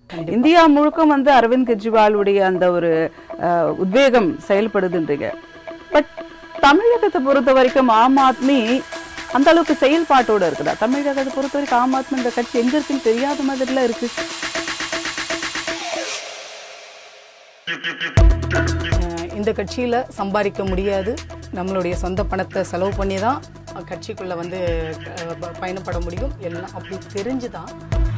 India முழுக்க வந்து அரவிந்த் கெஜ்ரிவாலுடைய அந்த ஒரு அஹ், உத்வேகம் செயல்படுதுன்றீங்க பட் தமிழகத்தை பொறுத்த வரைக்கும் ஆம் ஆத்மி அந்த அளவுக்கு செயல்பாட்டோட இருக்குதா தமிழகத்தை பொறுத்த வரைக்கும் ஆம் ஆத்மி இந்த கட்சி எங்க இருக்குன்னு தெரியாத மாதிரிலாம் இருக்கு அஹ் இந்த கட்சியில் சம்பாதிக்க முடியாது நம்மளுடைய சொந்த பணத்தை செலவு பண்ணி தான் கட்சிக்குள்ளே வந்து அஹ், ப- பயணப்பட முடியும் எல்லாம் அப்படி தெரிஞ்சு தான்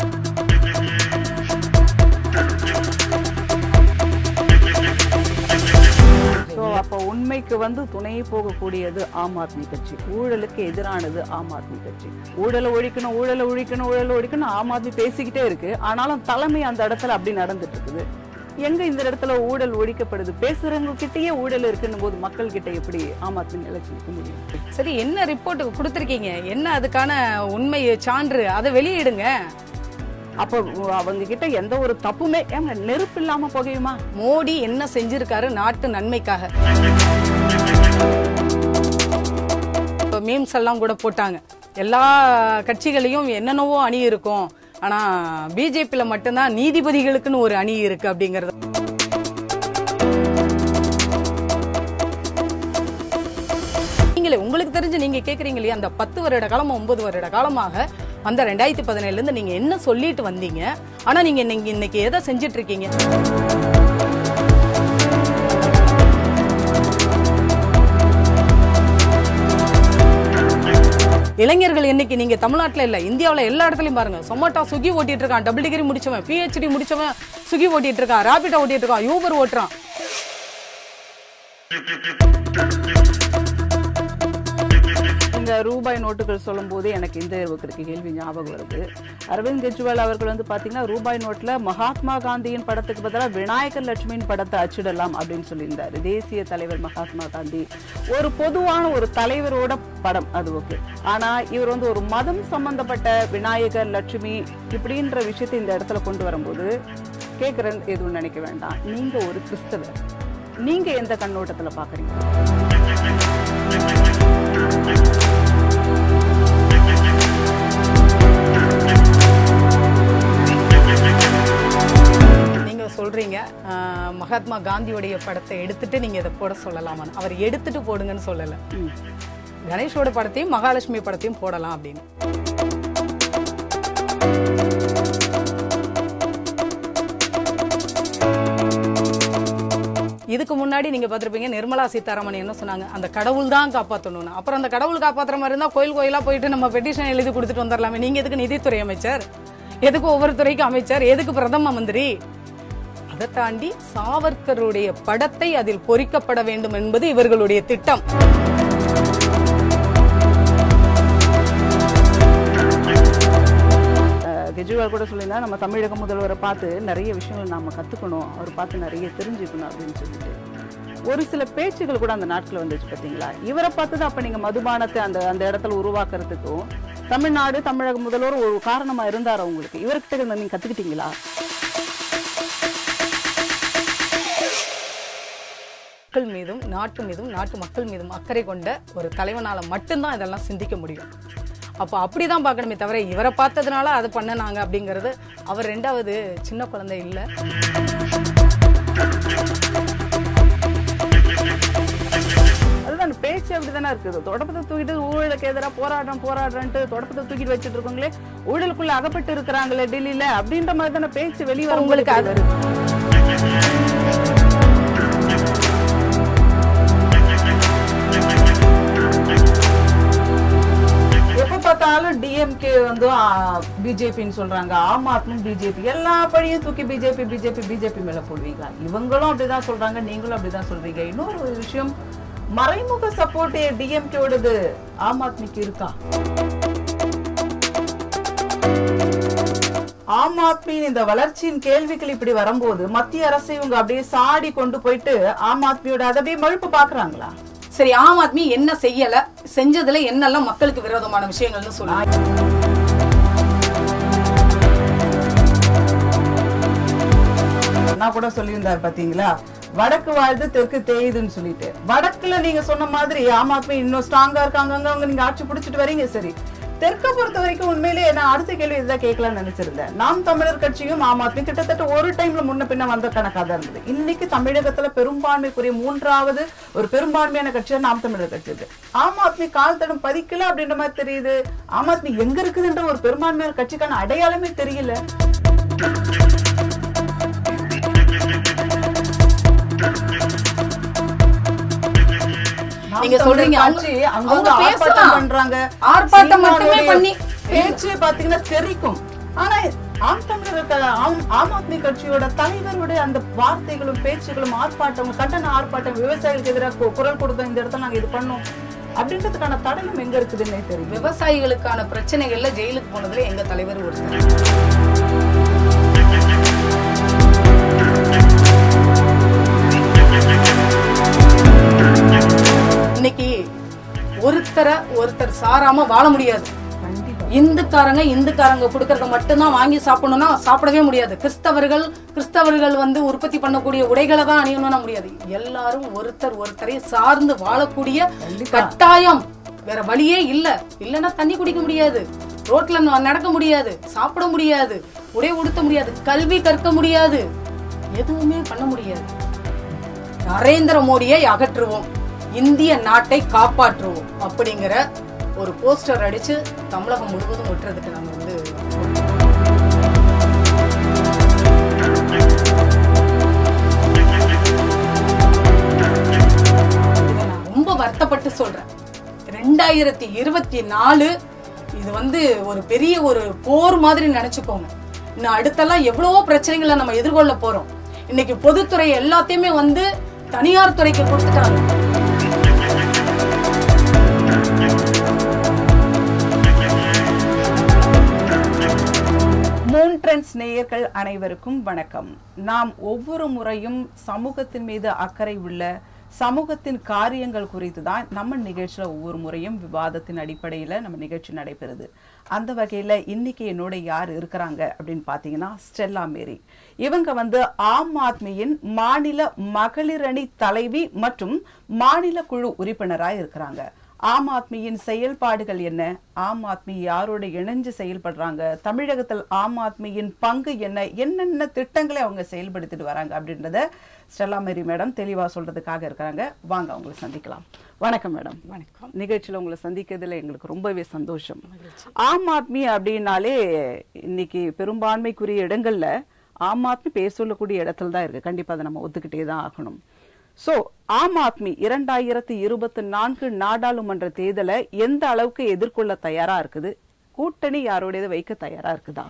ஸோ அப்போ உண்மைக்கு வந்து துணை போகக்கூடியது ஆம் ஆத்மி கட்சி ஊழலுக்கு எதிரானது ஆம் ஆத்மி கட்சி ஊழலை ஒழிக்கணும் ஊழலை ஒழிக்கணும் ஊழலை ஒழிக்கணும் ஆம் ஆத்மி பேசிக்கிட்டே இருக்கு ஆனாலும் தலைமை அந்த இடத்துல அப்படி நடந்துட்டு இருக்குது எங்க இந்த இடத்துல ஊழல் ஒழிக்கப்படுது பேசுறவங்க கிட்டயே ஊழல் இருக்குன்னும் போது மக்கள் கிட்ட எப்படி ஆம் ஆத்மி நிலைச்சு நிற்க முடியும் சரி என்ன ரிப்போர்ட் கொடுத்துருக்கீங்க என்ன அதுக்கான உண்மை சான்று அதை வெளியிடுங்க அப்போ அவங்க கிட்ட எந்த ஒரு தப்புமே ஏங்க நெருப்பு இல்லாம புகையுமா மோடி என்ன செஞ்சிருக்காரு நாட்டு நன்மைக்காக இப்போ மீம்ஸ் எல்லாம் கூட போட்டாங்க எல்லா கட்சிகளையும் என்னென்னவோ அணி இருக்கும் ஆனா பிஜேபியில மட்டும்தான் நீதிபதிகளுக்குன்னு ஒரு அணி இருக்கு அப்படிங்கறது நீங்களே உங்களுக்கு தெரிஞ்சு நீங்க கேக்குறீங்க இல்லையா அந்த பத்து வருட காலமா ஒன்பது வருட காலமாக அந்த ரெண்டாயிரத்தி பதினேழுல இருந்து நீங்க என்ன சொல்லிட்டு வந்தீங்க ஆனா நீங்க இன்னைக்கு இன்னைக்கு எதை செஞ்சிட்டு இருக்கீங்க இளைஞர்கள் இன்னைக்கு நீங்க தமிழ்நாட்டுல இல்ல இந்தியாவுல எல்லா இடத்துலயும் பாருங்க சொமாட்டோ சுகி ஓட்டிட்டு இருக்கான் டபுள் டிகிரி முடிச்சவன் பிஹெச்டி முடிச்சவன் சுகி ஓட்டிட்டு இருக்கான் ராபிடோ ஓட்டிட்டு இருக்கான் யூபர் ஓட்டுறான் இந்த ரூபாய் நோட்டுகள் சொல்லும் போது எனக்கு இந்த இருக்கிற கேள்வி ஞாபகம் வருது அரவிந்த் கெஜ்ரிவால் அவர்கள் வந்து பாத்தீங்கன்னா ரூபாய் நோட்ல மகாத்மா காந்தியின் படத்துக்கு பதிலாக விநாயகர் லட்சுமியின் படத்தை அச்சிடலாம் அப்படின்னு சொல்லியிருந்தாரு தேசிய தலைவர் மகாத்மா காந்தி ஒரு பொதுவான ஒரு தலைவரோட படம் அது ஓகே ஆனா இவர் வந்து ஒரு மதம் சம்பந்தப்பட்ட விநாயகர் லட்சுமி இப்படின்ற விஷயத்தை இந்த இடத்துல கொண்டு வரும்போது கேட்குறேன் எதுவும் நினைக்க வேண்டாம் நீங்க ஒரு கிறிஸ்தவர் நீங்க எந்த கண்ணோட்டத்துல பாக்குறீங்க நீங்க சொல்றீங்க ஆஹ், மகாத்மா காந்தியோடைய படத்தை எடுத்துட்டு நீங்க இதை போட சொல்லலாமான்னு அவர் எடுத்துட்டு போடுங்கன்னு சொல்லல ம். கணேஷோட படத்தையும் மகாலட்சுமி படத்தையும் போடலாம் அப்படின்னு இதுக்கு முன்னாடி நீங்க பார்த்திருப்பீங்க நிர்மலா சீதாராமன் என்ன சொன்னாங்க அந்த கடவுள் தான் காப்பாற்றணும்னு அப்புறம் அந்த கடவுள் காப்பாத்துற மாதிரி இருந்தா கோயில் கோயிலா போயிட்டு நம்ம பெட்டிஷன் எழுதி கொடுத்துட்டு வந்துடலாமே நீங்க எதுக்கு நிதித்துறை அமைச்சர் எதுக்கு ஒவ்வொரு துறைக்கும் அமைச்சர் எதுக்கு பிரதம மந்திரி அதை தாண்டி சாவர்கருடைய படத்தை அதில் பொறிக்கப்பட வேண்டும் என்பது இவர்களுடைய திட்டம் அஹ் கெஜ்ரிவால் கூட சொல்லியிருந்தா நம்ம தமிழக முதல்வரை பார்த்து நிறைய விஷயங்கள் நாம கத்துக்கணும் அவர் பார்த்து நிறைய தெரிஞ்சுக்கணும் அப்படின்னு சொல்லிட்டு ஒரு சில பேச்சுகள் கூட அந்த நாட்கள் வந்துச்சு பார்த்தீங்களா இவரை பார்த்து தான் அப்ப நீங்க மதுபானத்தை அந்த அந்த இடத்துல உருவாக்குறதுக்கும் தமிழ்நாடு தமிழக முதல்வர் ஒரு காரணமா இருந்தாரா உங்களுக்கு இவர்கிட்ட இருந்து நீங்க கத்துக்கிட்டீங்களா மக்கள் மீதும் நாட்டு மீதும் நாட்டு மக்கள் மீதும் அக்கறை கொண்ட ஒரு தலைவனால மட்டும்தான் இதெல்லாம் சிந்திக்க முடியும் அப்போ அப்படிதான் பார்க்கணுமே தவிர இவரை பார்த்ததுனால அதை பண்ணனாங்க அப்படிங்கிறது அவர் ரெண்டாவது சின்ன குழந்தை இல்லை அதுதான் பேச்சு அப்படிதானே இருக்குது தொடப்பத்தை தூக்கிட்டு ஊழலுக்கு எதிராக போராடுறோம் போராடுறேன்ட்டு தொடப்பத்தை தூக்கிட்டு வச்சுட்டு இருக்கோங்களே ஊழலுக்குள்ள அகப்பட்டு இருக்கிறாங்களே டெல்லியில அப்படின்ற மாதிரி தானே பேச்சு வெளியே வரும் உங்களுக்கு உங்களுக்கு அது- எப்ப பார்த்தாலும் டிஎம்கே வந்து பிஜேபின்னு சொல்றாங்க ஆம் ஆத்மி பிஜேபி எல்லா பழியும் தூக்கி பிஜேபி பிஜேபி பிஜேபி மேல போடுவீங்களா இவங்களும் அப்படிதான் சொல்றாங்க நீங்களும் அப்படிதான் சொல்றீங்க இன்னொரு ஒரு விஷயம் மறைமுக சப்போர்ட் டிஎம்கேவோடது ஆம் ஆத்மிக்கு இருக்கா ஆம் ஆத்மியின் இந்த வளர்ச்சியின் கேள்விகள் இப்படி வரும்போது மத்திய அரசு இவங்க அப்படியே சாடி கொண்டு போயிட்டு ஆம் ஆத்மியோட அதை அப்படியே மழுப்பு பாக்குறாங்களா சரி ஆம் ஆத்மி என்ன செய்யல செஞ்சதுல என்னெல்லாம் மக்களுக்கு விரோதமான விஷயங்கள்னு சொல்லுங்க நான் கூட சொல்லியிருந்தார் பாத்தீங்களா வடக்கு வாழ்ந்து தெற்கு தேயுதுன்னு சொல்லிட்டு வடக்குல நீங்க சொன்ன மாதிரி ஆம் ஆத்மி இன்னும் ஸ்ட்ராங்கா இருக்காங்க அங்க அவங்க நீங்க ஆட்சி பிடிச்சிட்டு வரீங்க சரி தெற்க பொறுத்த வரைக்கும் உண்மையிலேயே நான் அடுத்த கேள்வி இதுதான் கேட்கலாம்னு நினைச்சிருந்தேன் நாம் தமிழர் கட்சியும் ஆம் ஆத்மி கிட்டத்தட்ட ஒரு டைம்ல முன்ன பின்ன வந்த கணக்கா தான் இருந்தது இன்னைக்கு தமிழகத்துல பெரும்பான்மைக்குரிய மூன்றாவது ஒரு பெரும்பான்மையான கட்சியா நாம் தமிழர் கட்சி இருக்கு ஆம் ஆத்மி கால் தடம் பதிக்கல அப்படின்ற மாதிரி தெரியுது ஆம் ஆத்மி எங்க இருக்குதுன்ற ஒரு பெரும்பான்மையான கட்சிக்கான அடையாளமே தெரியல நாம் நீங்க தமிழர் சொல்றீங்க, அவங்க- கட்சி அங்க அவங்க வந்து ஆர்ப்பாட்டம் பேசலாம். பண்றாங்க ஆர்ப்பாட்டம் மட்டுமே சீமானுடைய பண்ணி பேச்சு பாத்தீங்கன்னா தெரிக்கும் ஆனா ஆம் தமிழர் க- ஆம் ஆம் ஆத்மி கட்சியோட தலைவருடைய அந்த வார்த்தைகளும் பேச்சுகளும் ஆர்ப்பாட்டம் கண்டன ஆர்ப்பாட்டம் விவசாயிகளுக்கு எதிராக குரல் கொடுத்தோம் இந்த இடத்துல நாங்க இது பண்ணோம் அப்படின்றதுக்கான தடயம் எங்க இருக்குதுன்னே தெரியும் விவசாயிகளுக்கான பிரச்சனைகள்ல ஜெயிலுக்கு போனதுல எங்க தலைவர் ஒருத்தர் இன்னைக்கு ஒருத்தரை ஒருத்தர் சாராம வாழ முடியாது கண்டிப்பா இந்துக்காரங்க இந்துக்காரங்க கொடுக்கறத மட்டும்தான் வாங்கி சாப்பிடணும்னா சாப்பிடவே முடியாது கிறிஸ்தவர்கள் கிறிஸ்தவர்கள் வந்து உற்பத்தி பண்ணக்கூடிய உடைகளை தான் அணியணும்னா முடியாது எல்லாரும் ஒருத்தர் ஒருத்தரை சார்ந்து வாழக்கூடிய கட்டாயம் வேற வழியே இல்ல இல்லைன்னா தண்ணி குடிக்க முடியாது ரோட்ல ந- நடக்க முடியாது சாப்பிட முடியாது உடை உடுத்த முடியாது கல்வி கற்க முடியாது எதுவுமே பண்ண முடியாது நரேந்திர மோடியை அகற்றுவோம் இந்திய நாட்டை காப்பாற்றுவோம் அப்படிங்கிற ஒரு போஸ்டர் அடிச்சு தமிழகம் முழுவதும் ஒட்டுறதுக்கு நாங்க வந்து இதை நான் ரொம்ப வருத்தப்பட்டு சொல்றேன் ரெண்டாயிரத்தி இருபத்தி நாலு இது வந்து ஒரு பெரிய ஒரு போர் மாதிரி நினைச்சுக்கோங்க இன்னும் அடுத்தெல்லாம் எவ்வளவோ பிரச்சனைகளை நம்ம எதிர்கொள்ள போறோம் இன்னைக்கு பொதுத்துறை எல்லாத்தையுமே வந்து தனியார் துறைக்கு கொடுத்துட்டாங்க மூன் ட்ரெண்ட்ஸ் நேயர்கள் அனைவருக்கும் வணக்கம் நாம் ஒவ்வொரு முறையும் சமூகத்தின் மீது அக்கறை உள்ள சமூகத்தின் காரியங்கள் குறித்து தான் நம்ம நிகழ்ச்சியில ஒவ்வொரு முறையும் விவாதத்தின் அடிப்படையில நம்ம நிகழ்ச்சி நடைபெறுது அந்த வகையில இன்னைக்கு என்னோட யார் இருக்கிறாங்க அப்படின்னு பாத்தீங்கன்னா ஸ்டெல்லா மேரி இவங்க வந்து ஆம் ஆத்மியின் மாநில மகளிர் அணி தலைவி மற்றும் மாநில குழு உறுப்பினராக இருக்கிறாங்க ஆம் ஆத்மியின் செயல்பாடுகள் என்ன ஆம் ஆத்மி யாரோட இணைஞ்சு செயல்படுறாங்க தமிழகத்தில் ஆம் ஆத்மியின் பங்கு என்ன என்னென்ன திட்டங்களை அவங்க செயல்படுத்திட்டு வராங்க அப்படின்றத ஸ்டெல்லா மேரி மேடம் தெளிவா சொல்றதுக்காக இருக்கிறாங்க வாங்க அவங்களை சந்திக்கலாம் வணக்கம் மேடம் வணக்கம் நிகழ்ச்சியில உங்களை சந்திக்கிறதுல எங்களுக்கு ரொம்பவே சந்தோஷம் ஆம் ஆத்மி அப்படின்னாலே இன்னைக்கு பெரும்பான்மைக்குரிய இடங்கள்ல ஆம் ஆத்மி பேர் சொல்லக்கூடிய இடத்துல தான் இருக்கு கண்டிப்பா அதை நம்ம ஒத்துக்கிட்டே தான் ஆகணும் சோ ஆம் ஆத்மி இரண்டாயிரத்தி இருபத்தி நான்கு நாடாளுமன்ற தேர்தலை எந்த அளவுக்கு எதிர்கொள்ள தயாரா இருக்குது கூட்டணி யாரோடையது வைக்க தயாரா இருக்குதா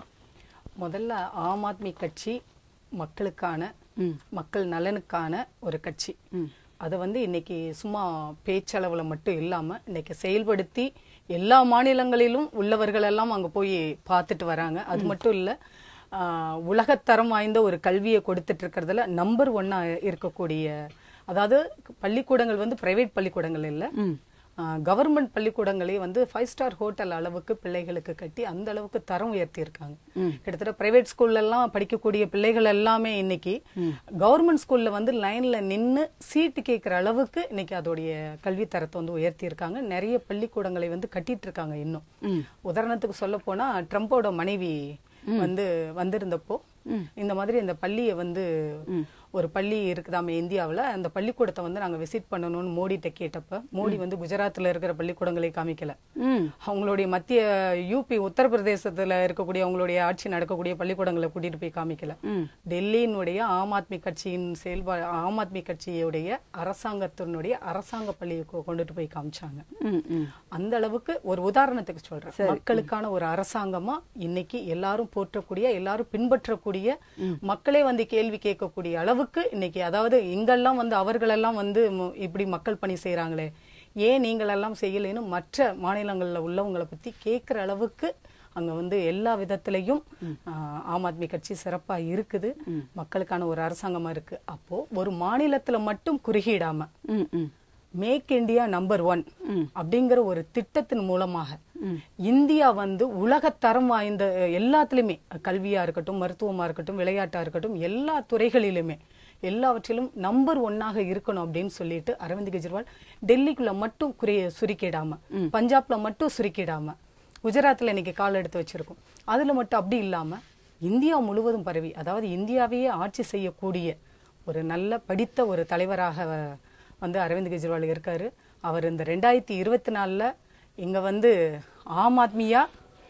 முதல்ல ஆம் ஆத்மி கட்சி மக்களுக்கான மக்கள் நலனுக்கான ஒரு கட்சி அதை வந்து இன்னைக்கு சும்மா பேச்சளவுல மட்டும் இல்லாம இன்னைக்கு செயல்படுத்தி எல்லா மாநிலங்களிலும் உள்ளவர்கள் எல்லாம் அங்க போய் பார்த்துட்டு வராங்க அது மட்டும் இல்ல ஆஹ், உலகத்தரம் வாய்ந்த ஒரு கல்வியை கொடுத்துட்டு இருக்கிறதுல நம்பர் ஒன்னா இருக்கக்கூடிய அதாவது பள்ளிக்கூடங்கள் வந்து பிரைவேட் பள்ளிக்கூடங்கள் இல்ல கவர்மெண்ட் பள்ளிக்கூடங்களே வந்து ஃபைவ் ஸ்டார் ஹோட்டல் அளவுக்கு பிள்ளைகளுக்கு கட்டி அந்த அளவுக்கு தரம் உயர்த்தி இருக்காங்க கிட்டத்தட்ட பிரைவேட் ஸ்கூல்ல எல்லாம் படிக்கக்கூடிய பிள்ளைகள் எல்லாமே இன்னைக்கு கவர்மெண்ட் ஸ்கூல்ல வந்து லைன்ல நின்னு சீட்டு கேட்கிற அளவுக்கு இன்னைக்கு அதோடைய கல்வி தரத்தை வந்து உயர்த்தி இருக்காங்க நிறைய பள்ளிக்கூடங்களை வந்து கட்டிட்டு இருக்காங்க இன்னும் உதாரணத்துக்கு சொல்ல போனா ட்ரம்போட மனைவி வந்து வந்திருந்தப்போ இந்த மாதிரி இந்த பள்ளியை வந்து ஒரு பள்ளி இருக்குதாமே இந்தியாவுல அந்த பள்ளிக்கூடத்தை வந்து நாங்க விசிட் பண்ணணும்னு மோடிட்ட கேட்டப்ப மோடி வந்து குஜராத்ல இருக்கிற பள்ளிக்கூடங்களை காமிக்கல அவங்களுடைய மத்திய யூபி உத்தரப்பிரதேசத்துல இருக்கக்கூடிய அவங்களுடைய ஆட்சி நடக்கக்கூடிய பள்ளிக்கூடங்களை கூட்டிட்டு போய் காமிக்கல டெல்லியினுடைய ஆம் ஆத்மி கட்சியின் செயல்பாடு ஆம் ஆத்மி கட்சியுடைய அரசாங்கத்தினுடைய அரசாங்க பள்ளியை கொ- கொண்டுட்டு போய் காமிச்சாங்க ம், ம். அந்த அளவுக்கு ஒரு உதாரணத்துக்கு சொல்றேன் மக்களுக்கான ஒரு அரசாங்கமா இன்னைக்கு எல்லாரும் போற்றக்கூடிய எல்லாரும் பின்பற்றக்கூடிய மக்களே வந்து கேள்வி கேட்கக்கூடிய அளவுக்கு இன்னைக்கு அதாவது இங்கெல்லாம் வந்து அவர்களெல்லாம் வந்து ம- இப்படி மக்கள் பணி செய்றாங்களே ஏன் நீங்கள் எல்லாம் செய்யலைன்னு மற்ற மாநிலங்கள்ல உள்ளவங்களை பத்தி கேட்கிற அளவுக்கு அங்க வந்து எல்லா விதத்திலையும் ஆஹ், ஆம் ஆத்மி கட்சி சிறப்பா இருக்குது மக்களுக்கான ஒரு அரசாங்கமா இருக்கு அப்போ ஒரு மாநிலத்துல மட்டும் குறுகிடாம ம், ம். மேக் இந்தியா நம்பர் ஒன் அப்படிங்கிற ஒரு திட்டத்தின் மூலமாக இந்தியா வந்து உலகத்தரம் வாய்ந்த அஹ், எல்லாத்துலயுமே கல்வியா இருக்கட்டும் மருத்துவமா இருக்கட்டும் விளையாட்டா இருக்கட்டும் எல்லா துறைகளிலுமே எல்லாவற்றிலும் நம்பர் ஒன்னாக இருக்கணும் அப்படின்னு சொல்லிட்டு அரவிந்த் கெஜ்ரிவால் டெல்லிக்குள்ள மட்டும் குறைய சுருக்கிடாம பஞ்சாப்ல மட்டும் சுருக்கிடாம குஜராத்தில் இன்னைக்கு கால் எடுத்து வச்சிருக்கோம் அதுல மட்டும் அப்படி இல்லாம இந்தியா முழுவதும் பரவி அதாவது இந்தியாவையே ஆட்சி செய்யக்கூடிய ஒரு நல்ல படித்த ஒரு தலைவராக வந்து அரவிந்த் கெஜ்ரிவால் இருக்காரு அவர் இந்த ரெண்டாயிரத்தி இருபத்தி நாலுல இங்க வந்து ஆம் ஆத்மியா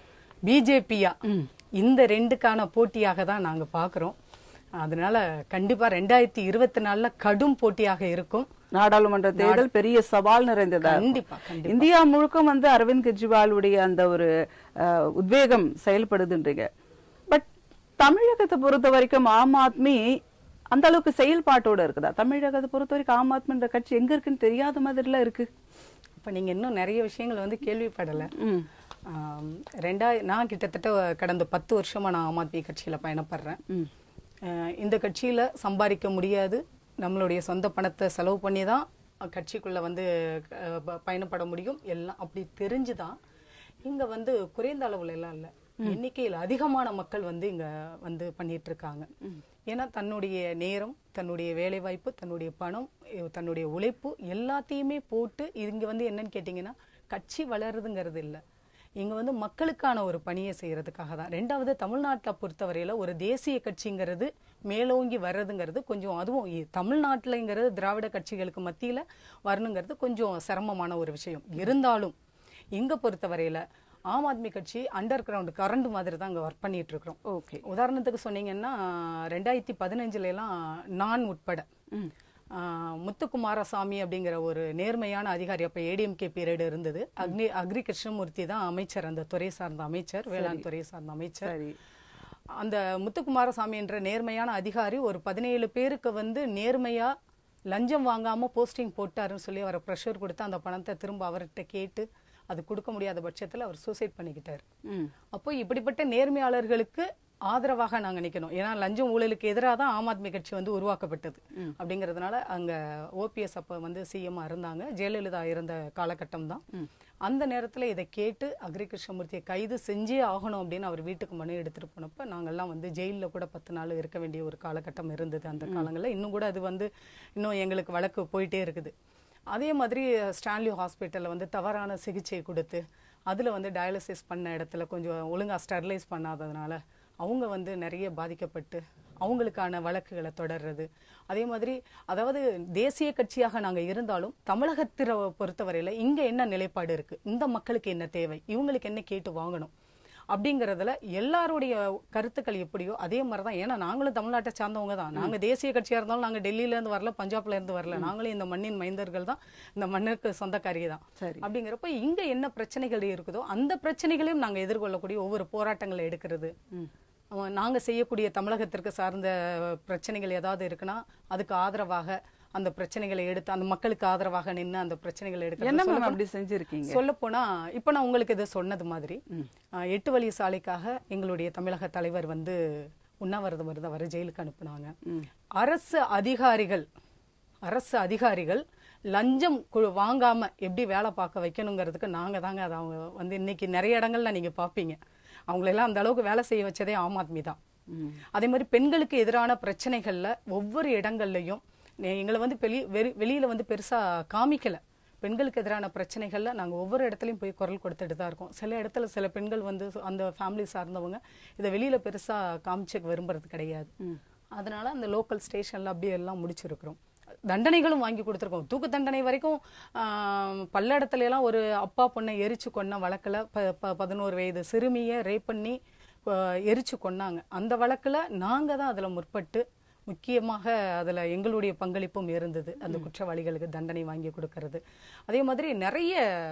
பிஜேபியா இந்த ரெண்டுக்கான போட்டியாக தான் நாங்க பார்க்கிறோம் அதனால கண்டிப்பா ரெண்டாயிரத்தி இருபத்தி நாலுல கடும் போட்டியாக இருக்கும் நாடாளுமன்ற தேர்தல் பெரிய சவால் நிறைந்ததா இருக்கும். கண்டிப்பா கண்டிப்பா இந்தியா முழுக்க வந்து அரவிந்த் கெஜ்ரிவாலுடைய அந்த ஒரு அஹ், உத்வேகம் செயல்படுதுன்றீங்க பட் தமிழகத்தை பொறுத்த வரைக்கும் ஆம் ஆத்மி அந்த அளவுக்கு செயல்பாட்டோட இருக்குதா தமிழகத்தை பொறுத்த வரைக்கும் ஆம் ஆத்மின்ற கட்சி எங்க இருக்குன்னு தெரியாத மாதிரிலாம் இருக்கு அப்ப நீங்க இன்னும் நிறைய விஷயங்கள் வந்து கேள்விப்படல ம். ஆம், ரெண்டாய் நான் கிட்டத்தட்ட கடந்த பத்து வருஷமா நான் ஆம் ஆத்மி கட்சியில பயணப்படுறேன் ம். அஹ், இந்த கட்சியில சம்பாதிக்க முடியாது நம்மளுடைய சொந்த பணத்தை செலவு பண்ணி தான் கட்சிக்குள்ள வந்து அஹ், ப- பயணப்பட முடியும் எல்லாம் அப்படி தெரிஞ்சுதான் இங்க வந்து குறைந்த அளவுல எல்லாம் இல்ல எண்ணிக்கையில் அதிகமான மக்கள் வந்து இங்க வந்து பண்ணிட்டு இருக்காங்க ஏன்னா தன்னுடைய நேரம் தன்னுடைய வேலைவாய்ப்பு தன்னுடைய பணம் இ- தன்னுடைய உழைப்பு எல்லாத்தையுமே போட்டு இங்க வந்து என்னன்னு கேட்டீங்கன்னா கட்சி வளருதுங்கிறது இல்ல இங்க வந்து மக்களுக்கான ஒரு பணியை செய்யறதுக்காக தான் ரெண்டாவது தமிழ்நாட்டை பொறுத்தவரையில ஒரு தேசிய கட்சிங்கிறது மேலோங்கி வர்றதுங்கிறது கொஞ்சம் அதுவும் இ- தமிழ்நாட்டுலங்கிறது திராவிட கட்சிகளுக்கு மத்தியில வரணுங்கிறது கொஞ்சம் சிரமமான ஒரு விஷயம் இருந்தாலும் இங்க பொறுத்தவரையில ஆம் ஆத்மி கட்சி அண்டர் கிரவுண்ட் கரண்ட் மாதிரி தான் இங்க ஒர்க் பண்ணிட்டு இருக்கிறோம் ஓகே உதாரணத்துக்கு சொன்னீங்கன்னா ரெண்டாயிரத்தி பதினஞ்சுல எல்லாம் நான் உட்பட ம். ஆஹ், முத்துக்குமாரசாமி அப்படிங்கிற ஒரு நேர்மையான அதிகாரி அப்ப ஏடிஎம்கே பீரியட் இருந்தது அக்னி அக்ரி கிருஷ்ணமூர்த்தி தான் அமைச்சர் அந்த துறை சார்ந்த அமைச்சர் வேளாண் துறை சார்ந்த அமைச்சர் சரி அந்த முத்துக்குமாரசாமி என்ற நேர்மையான அதிகாரி ஒரு பதினேழு பேருக்கு வந்து நேர்மையா லஞ்சம் வாங்காம போஸ்டிங் போட்டாருன்னு சொல்லி அவரை ப்ரெஷர் கொடுத்து அந்த பணத்தை திரும்ப அவர்கிட்ட கேட்டு அது கொடுக்க முடியாத பட்சத்துல அவர் சூசைட் பண்ணிக்கிட்டாரு ம். அப்போ இப்படிப்பட்ட நேர்மையாளர்களுக்கு ஆதரவாக நாங்க நிக்கணும் ஏன்னா லஞ்சம் ஊழலுக்கு எதிராக தான் ஆம் ஆத்மி கட்சி வந்து உருவாக்கப்பட்டது அப்படிங்கறதுனால அங்க ஓபிஎஸ் அப்ப வந்து சிஎம் இருந்தாங்க ஜெயலலிதா இருந்த காலகட்டம் தான் அந்த நேரத்துல இதை கேட்டு அக்ரி கிருஷ்ணமூர்த்தியை கைது செஞ்சே ஆகணும் அப்படின்னு அவர் வீட்டுக்கு மனு எடுத்துட்டு போனப்ப நாங்கெல்லாம் வந்து ஜெயில்ல கூட பத்து நாள் இருக்க வேண்டிய ஒரு காலகட்டம் இருந்தது அந்த காலங்கள்ல இன்னும் கூட அது வந்து இன்னும் எங்களுக்கு வழக்கு போயிட்டே இருக்குது அதே மாதிரி ஸ்டான்லி ஹாஸ்பிட்டல்ல வந்து தவறான சிகிச்சை கொடுத்து அதுல வந்து டயாலிசிஸ் பண்ண இடத்துல கொஞ்சம் ஒழுங்கா ஸ்டெர்லைஸ் பண்ணாததுனால அவங்க வந்து நிறைய பாதிக்கப்பட்டு அவங்களுக்கான வழக்குகளை தொடர்றது அதே மாதிரி அதாவது தேசிய கட்சியாக நாங்க இருந்தாலும் தமிழகத்தில பொறுத்தவரையில இங்க என்ன நிலைப்பாடு இருக்கு இந்த மக்களுக்கு என்ன தேவை இவங்களுக்கு என்ன கேட்டு வாங்கணும் அப்படிங்கறதுல எல்லாருடைய கருத்துக்கள் எப்படியோ அதே மாதிரி தான் ஏன்னா நாங்களும் தமிழ்நாட்டை சார்ந்தவங்க தான் நாங்க தேசிய கட்சியா இருந்தாலும் நாங்க டெல்லியில இருந்து வரல பஞ்சாப்ல இருந்து வரல நாங்களும் இந்த மண்ணின் மைந்தர்கள் தான் இந்த மண்ணுக்கு சொந்தக்காரி தான் சரி அப்படிங்கிறப்ப இங்க என்ன பிரச்சனைகள் இருக்குதோ அந்த பிரச்சனைகளையும் நாங்க எதிர்கொள்ளக்கூடிய ஒவ்வொரு போராட்டங்களை எடுக்கிறது அவன் நாங்க செய்யக்கூடிய தமிழகத்திற்கு சார்ந்த பிரச்சனைகள் ஏதாவது இருக்குன்னா அதுக்கு ஆதரவாக அந்த பிரச்சனைகளை எடுத்து அந்த மக்களுக்கு ஆதரவாக நின்று அந்த பிரச்சனைகளை எடுக்கிறது என்ன மேம் சொல்லப்போனா- அப்படி செஞ்சிருக்கீங்க சொல்ல போனா இப்ப நான் உங்களுக்கு இது சொன்னது மாதிரி ஆஹ், எட்டு வழி சாலைக்காக எங்களுடைய தமிழக தலைவர் வந்து உண்ணாவிரதம் இருந்து அவரை ஜெயிலுக்கு அனுப்புனாங்க அரசு அதிகாரிகள் அரசு அதிகாரிகள் லஞ்சம் கு- வாங்காம எப்படி வேலை பார்க்க வைக்கணுங்கிறதுக்கு நாங்க தாங்க அதை அவங்க வந்து இன்னைக்கு நிறைய இடங்கள்ல நீங்க பாப்பீங்க அவங்களெல்லாம் அந்த அளவுக்கு வேலை செய்ய வச்சதே ஆம் ஆத்மி தான் ம். அதே மாதிரி பெண்களுக்கு எதிரான பிரச்சனைகள்ல ஒவ்வொரு இடங்கள்லயும் நே- எங்களை வந்து வெளி வெளி- வெளியில வந்து பெருசா காமிக்கல பெண்களுக்கு எதிரான பிரச்சனைகள்ல நாங்க ஒவ்வொரு இடத்துலயும் போய் குரல் கொடுத்துட்டு தான் இருக்கோம் சில இடத்துல சில பெண்கள் வந்து சு- அந்த ஃபேமிலி சார்ந்தவங்க இதை வெளியில பெருசா காமிச்சு விரும்புறது கிடையாது அதனால அந்த லோக்கல் ஸ்டேஷன்ல அப்படியே எல்லாம் முடிச்சிருக்கிறோம் தண்டனைகளும் வாங்கி கொடுத்துருக்கோம் தூக்கு தண்டனை வரைக்கும் ஆஹ், பல்லடத்துல எல்லாம் ஒரு அப்பா பொண்ணை எரிச்சு கொன்ன வழக்குல ப- ப- பதினோரு வயது சிறுமியை ரேப் பண்ணி ஆஹ், எரிச்சு கொன்னாங்க அந்த வழக்குல நாங்க தான் அதுல முற்பட்டு முக்கியமாக அதுல எங்களுடைய பங்களிப்பும் இருந்தது அந்த குற்றவாளிகளுக்கு தண்டனை வாங்கி கொடுக்கறது அதே மாதிரி நிறைய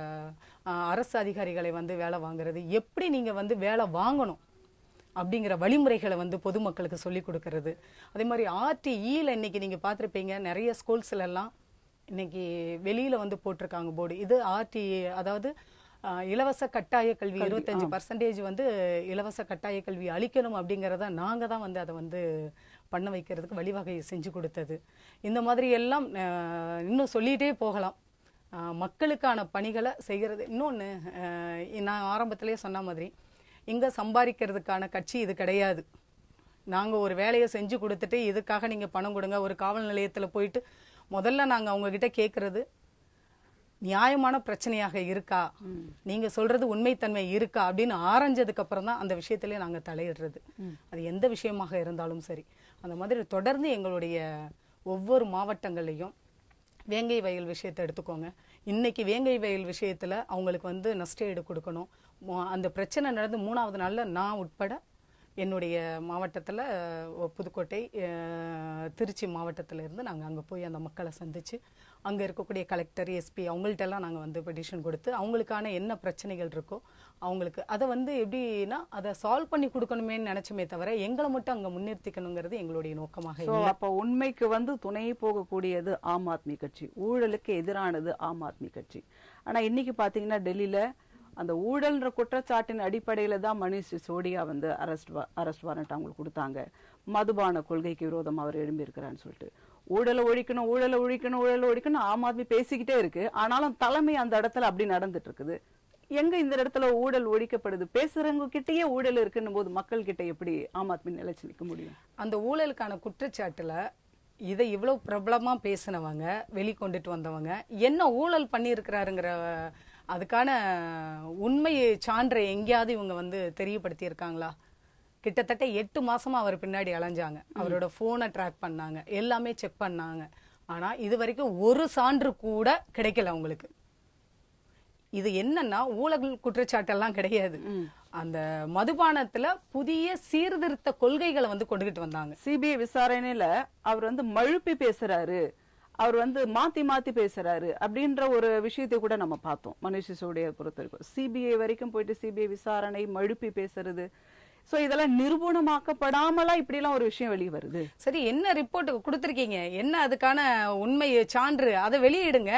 ஆஹ், அரசு அதிகாரிகளை வந்து வேலை வாங்குறது எப்படி நீங்க வந்து வேலை வாங்கணும் அப்படிங்கிற வழிமுறைகளை வந்து பொதுமக்களுக்கு சொல்லி கொடுக்கறது அதே மாதிரி ஆர்டிஇல இன்னைக்கு நீங்க பார்த்திருப்பீங்க நிறைய ஸ்கூல்ஸ்ல எல்லாம் இன்னைக்கு வெளியில வந்து போட்டிருக்காங்க போர்டு இது ஆர்டி அதாவது ஆஹ், இலவச கட்டாய கல்வி இருபத்தஞ்சு பர்சன்டேஜ் வந்து இலவச கட்டாய கல்வி அளிக்கணும் அப்படிங்கறத நாங்க தான் வந்து அதை வந்து பண்ண வைக்கிறதுக்கு வழிவகை செஞ்சு கொடுத்தது இந்த மாதிரி எல்லாம் ஆஹ், இன்னும் சொல்லிட்டே போகலாம் ஆஹ், மக்களுக்கான பணிகளை செய்கிறது இன்னொன்று நான் ஆரம்பத்திலேயே சொன்ன மாதிரி இங்க சம்பாதிக்கிறதுக்கான கட்சி இது கிடையாது நாங்க ஒரு வேலையை செஞ்சு கொடுத்துட்டு இதுக்காக நீங்க பணம் கொடுங்க ஒரு காவல் நிலையத்துல போயிட்டு முதல்ல நாங்க அவங்க கிட்ட கேக்குறது நியாயமான பிரச்சனையாக இருக்கா நீங்க சொல்றது உண்மைத்தன்மை இருக்கா அப்படின்னு ஆராய்ஞ்சதுக்கு அப்புறம் தான் அந்த விஷயத்திலே நாங்க தலையிடுறது அது எந்த விஷயமாக இருந்தாலும் சரி அந்த மாதிரி தொடர்ந்து எங்களுடைய ஒவ்வொரு மாவட்டங்கள்லையும் வேங்கை வயல் விஷயத்தை எடுத்துக்கோங்க இன்னைக்கு வேங்கை வயல் விஷயத்துல அவங்களுக்கு வந்து நஷ்டஈடு கொடுக்கணும் மு- அந்த பிரச்சனை நடந்து மூணாவது நாள்ல நான் உட்பட என்னுடைய மாவட்டத்தில் புதுக்கோட்டை அஹ், திருச்சி மாவட்டத்துல இருந்து நாங்கள் அங்கே போய் அந்த மக்களை சந்திச்சு அங்கே இருக்கக்கூடிய கலெக்டர் எஸ்பி அவங்கள்ட்டெல்லாம் நாங்கள் வந்து பெட்டிஷன் கொடுத்து அவங்களுக்கான என்ன பிரச்சனைகள் இருக்கோ அவங்களுக்கு அதை வந்து எப்படின்னா அதை சால்வ் பண்ணி கொடுக்கணுமேன்னு நினைச்சோமே தவிர எங்களை மட்டும் அங்கே முன்னிறுத்திக்கணுங்கிறது எங்களுடைய நோக்கமாக சோ அப்ப உண்மைக்கு வந்து துணை போகக்கூடியது ஆம் ஆத்மி கட்சி ஊழலுக்கு எதிரானது ஆம் ஆத்மி கட்சி ஆனா இன்னைக்கு பாத்தீங்கன்னா டெல்லியில அந்த ஊழல்ன்ற குற்றச்சாட்டின் அடிப்படையில தான் மணிஷ் சிசோடியா வந்து அரெஸ்ட் அரெஸ்ட் வாரண்ட் அவங்களுக்கு கொடுத்தாங்க மதுபான கொள்கைக்கு விரோதமா அவர் எழும்பி இருக்கிறான்னு சொல்லிட்டு ஊழலை ஒழிக்கணும் ஊழலை ஒழிக்கணும் ஊழலை ஒழிக்கணும் ஆம் ஆத்மி பேசிக்கிட்டே இருக்கு ஆனாலும் தலைமை அந்த இடத்துல அப்படி நடந்துட்டு இருக்குது எங்க இந்த இடத்துல ஊழல் ஒழிக்கப்படுது பேசுறவங்க கிட்டயே ஊழல் இருக்குன்னும் போது மக்கள் கிட்ட எப்படி ஆம் ஆத்மி நிலைச்சு நிக்க முடியும் அந்த ஊழலுக்கான குற்றச்சாட்டுல இதை இவ்வளவு பிரபலமா பேசினவங்க வெளிக்கொண்டுட்டு வந்தவங்க என்ன ஊழல் பண்ணியிருக்கிறாருங்கிற அதுக்கான உண்மை சான்றை எங்கேயாவது இவங்க வந்து தெரியப்படுத்தி இருக்காங்களா கிட்டத்தட்ட எட்டு மாசமா அவர் பின்னாடி அலைஞ்சாங்க அவரோட போனை ட்ராக் பண்ணாங்க எல்லாமே செக் பண்ணாங்க ஆனா இது வரைக்கும் ஒரு சான்று கூட கிடைக்கல அவங்களுக்கு இது என்னன்னா ஊழல் குற்றச்சாட்டெல்லாம் கிடையாது அந்த மதுபானத்துல புதிய சீர்திருத்த கொள்கைகளை வந்து கொண்டுகிட்டு வந்தாங்க சிபிஐ விசாரணையில அவர் வந்து மழுப்பி பேசுறாரு அவர் வந்து மாத்தி மாத்தி பேசுறாரு அப்படின்ற ஒரு விஷயத்தை கூட நம்ம பார்த்தோம் மனுஷ் சிசோடியை பொறுத்த வரைக்கும் சிபிஐ வரைக்கும் போயிட்டு சிபிஐ விசாரணை மழுப்பி பேசுறது சோ இதெல்லாம் நிரூபணமாக்கப்படாமலா இப்படி எல்லாம் ஒரு விஷயம் வெளியே வருது சரி என்ன ரிப்போர்ட் கொடுத்திருக்கீங்க என்ன அதுக்கான உண்மை சான்று அதை வெளியிடுங்க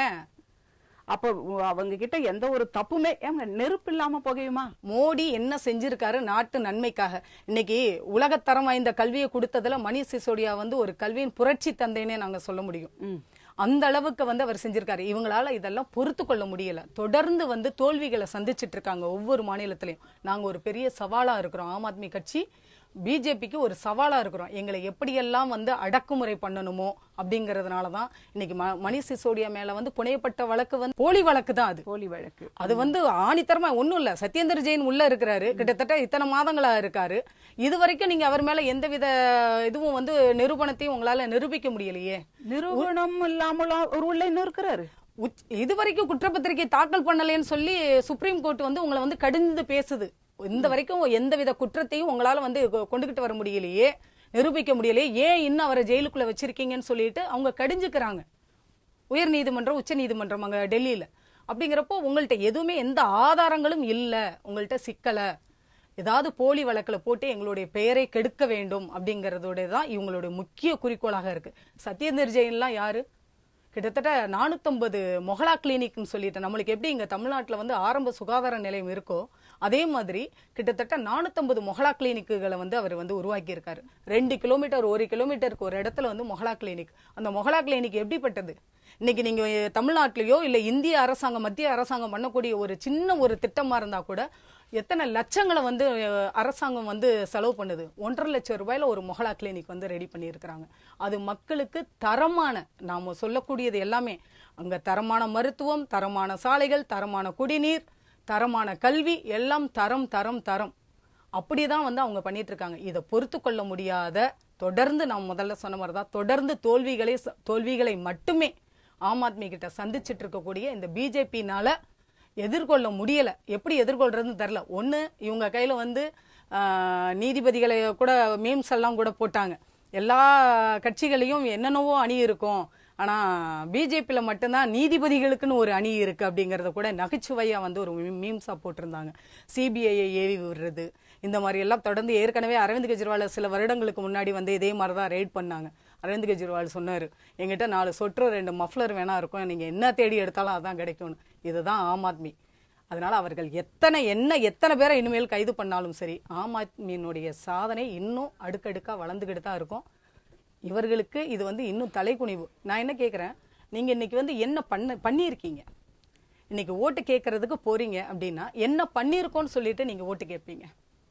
அப்ப உ- அவங்க கிட்ட எந்த ஒரு தப்புமே ஏங்க நெருப்பு இல்லாம புகையுமா மோடி என்ன செஞ்சிருக்காரு நாட்டு நன்மைக்காக இன்னைக்கு உலகத்தரம் வாய்ந்த கல்வியை கொடுத்ததுல மணிஷ் சிசோடியா வந்து ஒரு கல்வியின் புரட்சி தந்தைன்னே நாங்க சொல்ல முடியும் அந்த அளவுக்கு வந்து அவர் செஞ்சிருக்காரு இவங்களால இதெல்லாம் பொறுத்து கொள்ள முடியல தொடர்ந்து வந்து தோல்விகளை சந்திச்சிட்டு இருக்காங்க ஒவ்வொரு மாநிலத்திலையும் நாங்க ஒரு பெரிய சவாலா இருக்கிறோம் ஆம் ஆத்மி கட்சி பிஜேபிக்கு ஒரு சவாலா இருக்கிறோம் எங்களை எப்படியெல்லாம் வந்து அடக்குமுறை பண்ணணுமோ அப்படிங்கறதுனால தான் இன்னைக்கு ம- மணிஷ் சிசோடியா மேல வந்து புனையப்பட்ட வழக்கு வந்து போலி வழக்கு தான் அது போலி வழக்கு அது வந்து ஆணித்தரமா ஒண்ணும் இல்ல சத்யேந்தர் ஜெயின் உள்ள இருக்கிறாரு கிட்டத்தட்ட இத்தனை மாதங்களா இருக்காரு இது வரைக்கும் நீங்க அவர் மேல எந்தவித இதுவும் வந்து நிரூபணத்தையும் உங்களால நிரூபிக்க முடியலையே நிரூபணம் இல்லாமலும் ஒரு உள்ள இன்னும் இருக்கிறாரு உச்- இது வரைக்கும் குற்றப்பத்திரிகை தாக்கல் பண்ணலைன்னு சொல்லி சுப்ரீம் கோர்ட் வந்து உங்களை வந்து கடிந்து பேசுது இந்த வரைக்கும் எந்தவித குற்றத்தையும் உங்களால வந்து கொ- கொண்டுகிட்டு வர முடியலையே நிரூபிக்க முடியலையே ஏன் இன்னும் அவரை ஜெயிலுக்குள்ள வச்சிருக்கீங்கன்னு சொல்லிட்டு அவங்க கடிஞ்சுக்கிறாங்க உயர் நீதிமன்றம் உச்ச நீதிமன்றம் அங்க டெல்லியில அப்படிங்கிறப்போ உங்கள்ட்ட எதுவுமே எந்த ஆதாரங்களும் இல்ல உங்கள்ட்ட சிக்கல ஏதாவது போலி வழக்குல போட்டு எங்களுடைய பெயரை கெடுக்க வேண்டும் அப்படிங்கறதோட தான் இவங்களுடைய முக்கிய குறிக்கோளாக இருக்கு சத்யேந்தர் ஜெயின்லாம் யாரு கிட்டத்தட்ட நானூத்தம்பது மொஹலா கிளினிக்னு சொல்லிட்டு நம்மளுக்கு எப்படி இங்க தமிழ்நாட்டுல வந்து ஆரம்ப சுகாதார நிலையம் இருக்கோ அதே மாதிரி கிட்டத்தட்ட நானூத்தம்பது மொஹலா கிளினிக்குகளை வந்து அவர் வந்து உருவாக்கி இருக்காரு ரெண்டு கிலோமீட்டர் ஒரு கிலோமீட்டருக்கு ஒரு இடத்துல வந்து மொஹலா கிளினிக் அந்த மொஹலா கிளினிக் எப்படிப்பட்டது இன்னைக்கு நீங்க தமிழ்நாட்டிலயோ இல்ல இந்திய அரசாங்கம் மத்திய அரசாங்கம் பண்ணக்கூடிய ஒரு சின்ன ஒரு திட்டமா இருந்தா கூட எத்தனை லட்சங்களை வந்து அஹ், அரசாங்கம் வந்து செலவு பண்ணுது ஒன்றரை லட்சம் ரூபாயில ஒரு மொஹலா கிளினிக் வந்து ரெடி பண்ணியிருக்கிறாங்க அது மக்களுக்கு தரமான நாம சொல்லக்கூடியது எல்லாமே அங்க தரமான மருத்துவம் தரமான சாலைகள் தரமான குடிநீர் தரமான கல்வி எல்லாம் தரம் தரம் தரம் அப்படிதான் வந்து அவங்க பண்ணிட்டு இருக்காங்க இதை பொறுத்து கொள்ள முடியாத தொடர்ந்து நான் முதல்ல சொன்ன மாதிரி தான் தொடர்ந்து தோல்விகளை ச- தோல்விகளை மட்டுமே ஆம் ஆத்மி கிட்ட சந்திச்சிட்டு இருக்கக்கூடிய இந்த பிஜேபினால எதிர்கொள்ள முடியல எப்படி எதிர்கொள்றதுன்னு தெரியல ஒண்ணு இவங்க கையில வந்து ஆஹ், நீதிபதிகளை கூட மீம்ஸ் எல்லாம் கூட போட்டாங்க எல்லா கட்சிகளையும் என்னென்னவோ அணி இருக்கும் ஆனா பிஜேபியில மட்டும்தான் நீதிபதிகளுக்குன்னு ஒரு அணி இருக்கு அப்படிங்கறத கூட நகைச்சுவையா வந்து ஒரு மீம்ஸா போட்டிருந்தாங்க சிபிஐயை ஏவி விடுறது இந்த மாதிரி எல்லாம் தொடர்ந்து ஏற்கனவே அரவிந்த் கெஜ்ரிவால் சில வருடங்களுக்கு முன்னாடி வந்து இதே மாதிரி தான் ரெய்ட் பண்ணாங்க அரவிந்த் கெஜ்ரிவால் சொன்னாரு எங்கிட்ட நாலு சொற்று ரெண்டு மஃப்ளர் வேணா இருக்கும் நீங்க என்ன தேடி எடுத்தாலும் அதான் கிடைக்கும்னு இதுதான் ஆம் ஆத்மி அதனால அவர்கள் எத்தனை என்ன எத்தனை பேரை இனிமேல் கைது பண்ணாலும் சரி ஆம் ஆத்மியினுடைய சாதனை இன்னும் அடுக்கடுக்கா வளர்ந்துகிட்டு தான் இருக்கும் இவர்களுக்கு இது வந்து இன்னும் தலைக்குனிவு நான் என்ன கேட்குறேன் நீங்க இன்னைக்கு வந்து என்ன பண்ண பண்ணியிருக்கீங்க இன்னைக்கு ஓட்டு கேட்கறதுக்கு போறீங்க அப்படின்னா என்ன பண்ணியிருக்கோம்னு சொல்லிட்டு நீங்க ஓட்டு கேட்பீங்க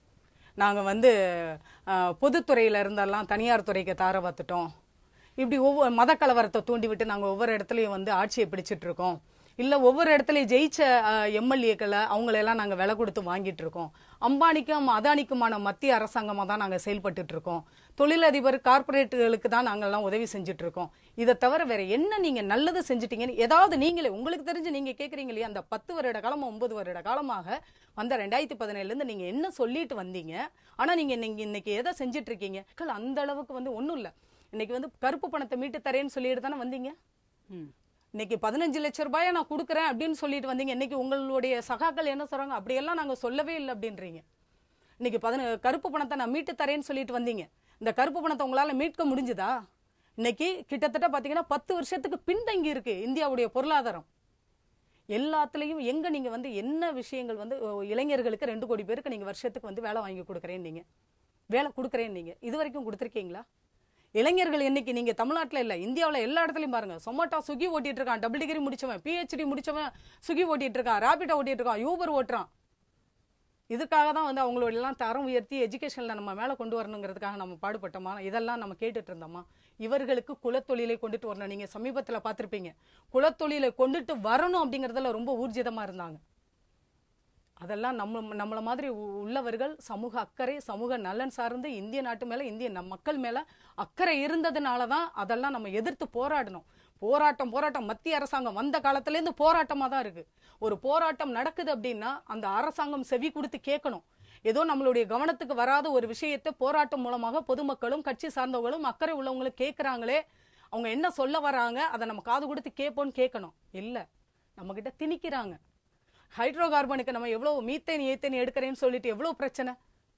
நாங்க வந்து அஹ், பொதுத்துறையில இருந்தெல்லாம் தனியார் துறைக்கு தார பார்த்துட்டோம் இப்படி ஒவ்வொரு மத கலவரத்தை தூண்டி விட்டு நாங்க ஒவ்வொரு இடத்துலயும் வந்து ஆட்சியை பிடிச்சிட்டு இருக்கோம் இல்ல ஒவ்வொரு இடத்துலயும் ஜெயிச்ச எம்எல்ஏக்களை அவங்களெல்லாம் நாங்க விலை கொடுத்து வாங்கிட்டு இருக்கோம் அம்பானிக்கும் அதானிக்குமான மத்திய அரசாங்கமா தான் நாங்க செயல்பட்டுட்டு இருக்கோம் தொழிலதிபர் கார்ப்பரேட்டுகளுக்கு தான் நாங்கெல்லாம் உதவி செஞ்சுட்டு இருக்கோம் இதை தவிர வேற என்ன நீங்க நல்லது செஞ்சுட்டீங்கன்னு ஏதாவது நீங்களே உங்களுக்கு தெரிஞ்சு நீங்க கேக்குறீங்க இல்லையா அந்த பத்து வருட காலமா ஒன்பது வருட காலமாக வந்த ரெண்டாயிரத்தி பதினேழுல இருந்து நீங்க என்ன சொல்லிட்டு வந்தீங்க ஆனா நீங்க இன்னைக்கு இன்னைக்கு எதை செஞ்சுட்டு இருக்கீங்க மக்கள் அந்த அளவுக்கு வந்து ஒண்ணும் இல்ல இன்னைக்கு வந்து கருப்பு பணத்தை மீட்டு தரேன்னு சொல்லிட்டு தானே வந்தீங்க ம். இன்னைக்கு பதினஞ்சு லட்சம் ரூபாயை நான் கொடுக்குறேன் அப்படின்னு சொல்லிட்டு வந்தீங்க இன்னைக்கு உங்களுடைய சகாக்கள் என்ன சொல்றாங்க அப்படியெல்லாம் நாங்க சொல்லவே இல்லை அப்படின்றீங்க இன்னைக்கு பதின கருப்பு பணத்தை நான் மீட்டு தரேன்னு சொல்லிட்டு வந்தீங்க இந்த கருப்பு பணத்தை உங்களால மீட்க முடிஞ்சுதா இன்னைக்கு கிட்டத்தட்ட பாத்தீங்கன்னா பத்து வருஷத்துக்கு பின்தங்கி இருக்கு இந்தியாவுடைய பொருளாதாரம் எல்லாத்துலயும் எங்க நீங்க வந்து என்ன விஷயங்கள் வந்து ஓ, இளைஞர்களுக்கு ரெண்டு கோடி பேருக்கு நீங்க வருஷத்துக்கு வந்து வேலை வாங்கி கொடுக்குறேன் நீங்க வேலை கொடுக்குறேன் நீங்க இது வரைக்கும் கொடுத்துருக்கீங்களா இளைஞர்கள் இன்னைக்கு நீங்க தமிழ்நாட்டுல இல்ல இந்தியாவுல எல்லா இடத்துலயும் பாருங்க சொமாட்டோ சுகி ஓட்டிட்டு இருக்கான் டபுள் டிகிரி முடிச்சவன் பிஹெச்டி முடிச்சவன் சுகி ஓட்டிட்டு இருக்கான் ரேபிடோ ஓட்டிட்டு இருக்கான் யூபர் ஓட்டுறான் இதுக்காக தான் வந்து அவங்களோட எல்லாம் தரம் உயர்த்தி எஜுகேஷன்ல நம்ம மேல கொண்டு வரணுங்கிறதுக்காக நம்ம பாடுபட்டோமா இதெல்லாம் நம்ம கேட்டுட்டு இருந்தோமா இவர்களுக்கு குலத்தொழிலை கொண்டுட்டு வரணும் நீங்க சமீபத்துல பார்த்திருப்பீங்க குலத்தொழிலை கொண்டுட்டு வரணும் அப்படிங்கறதுல ரொம்ப ஊர்ஜிதமா இருந்தாங்க அதெல்லாம் நம்ம நம்மள மாதிரி உ- உள்ளவர்கள் சமூக அக்கறை சமூக நலன் சார்ந்து இந்திய நாட்டு மேல இந்திய நம் மக்கள் மேல அக்கறை இருந்ததுனால தான் அதெல்லாம் நம்ம எதிர்த்து போராடணும் போராட்டம் போராட்டம் மத்திய அரசாங்கம் வந்த காலத்துல இருந்து போராட்டமா தான் இருக்கு ஒரு போராட்டம் நடக்குது அப்படின்னா அந்த அரசாங்கம் செவி கொடுத்து கேட்கணும் ஏதோ நம்மளுடைய கவனத்துக்கு வராத ஒரு விஷயத்தை போராட்டம் மூலமாக பொதுமக்களும் கட்சி சார்ந்தவங்களும் அக்கறை உள்ளவங்களும் கேட்கறாங்களே அவங்க என்ன சொல்ல வராங்க அதை நம்ம காது கொடுத்து கேட்போம்னு கேட்கணும் இல்ல நம்ம கிட்ட திணிக்கிறாங்க ஹைட்ரோ கார்பனுக்கு நம்ம எவ்வளவு மீத்தேன் ஏத்தேன் எடுக்கிறேன்னு சொல்லிட்டு எவ்வளவு பிரச்சனை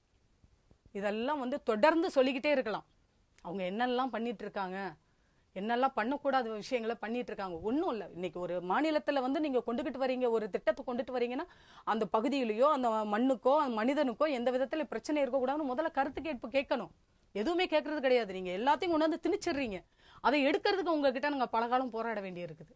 இதெல்லாம் வந்து தொடர்ந்து சொல்லிக்கிட்டே இருக்கலாம் அவங்க என்னெல்லாம் பண்ணிட்டு இருக்காங்க என்னெல்லாம் பண்ணக்கூடாத விஷயங்களை பண்ணிட்டு இருக்காங்க ஒன்றும் இல்லை இன்னைக்கு ஒரு மாநிலத்துல வந்து நீங்க கொண்டுகிட்டு வரீங்க ஒரு திட்டத்தை கொண்டுட்டு வரீங்கன்னா அந்த பகுதியிலயோ அந்த மண்ணுக்கோ அந்த மனிதனுக்கோ எந்த விதத்துல பிரச்சனை இருக்கக்கூடாதுன்னு முதல்ல கருத்து கேட்பு கேட்கணும் எதுவுமே கேட்கறது கிடையாது நீங்க எல்லாத்தையும் கொண்டு வந்து திணிச்சிடுறீங்க அதை எடுக்கிறதுக்கு உங்ககிட்ட நாங்க பல காலம் போராட வேண்டி இருக்குது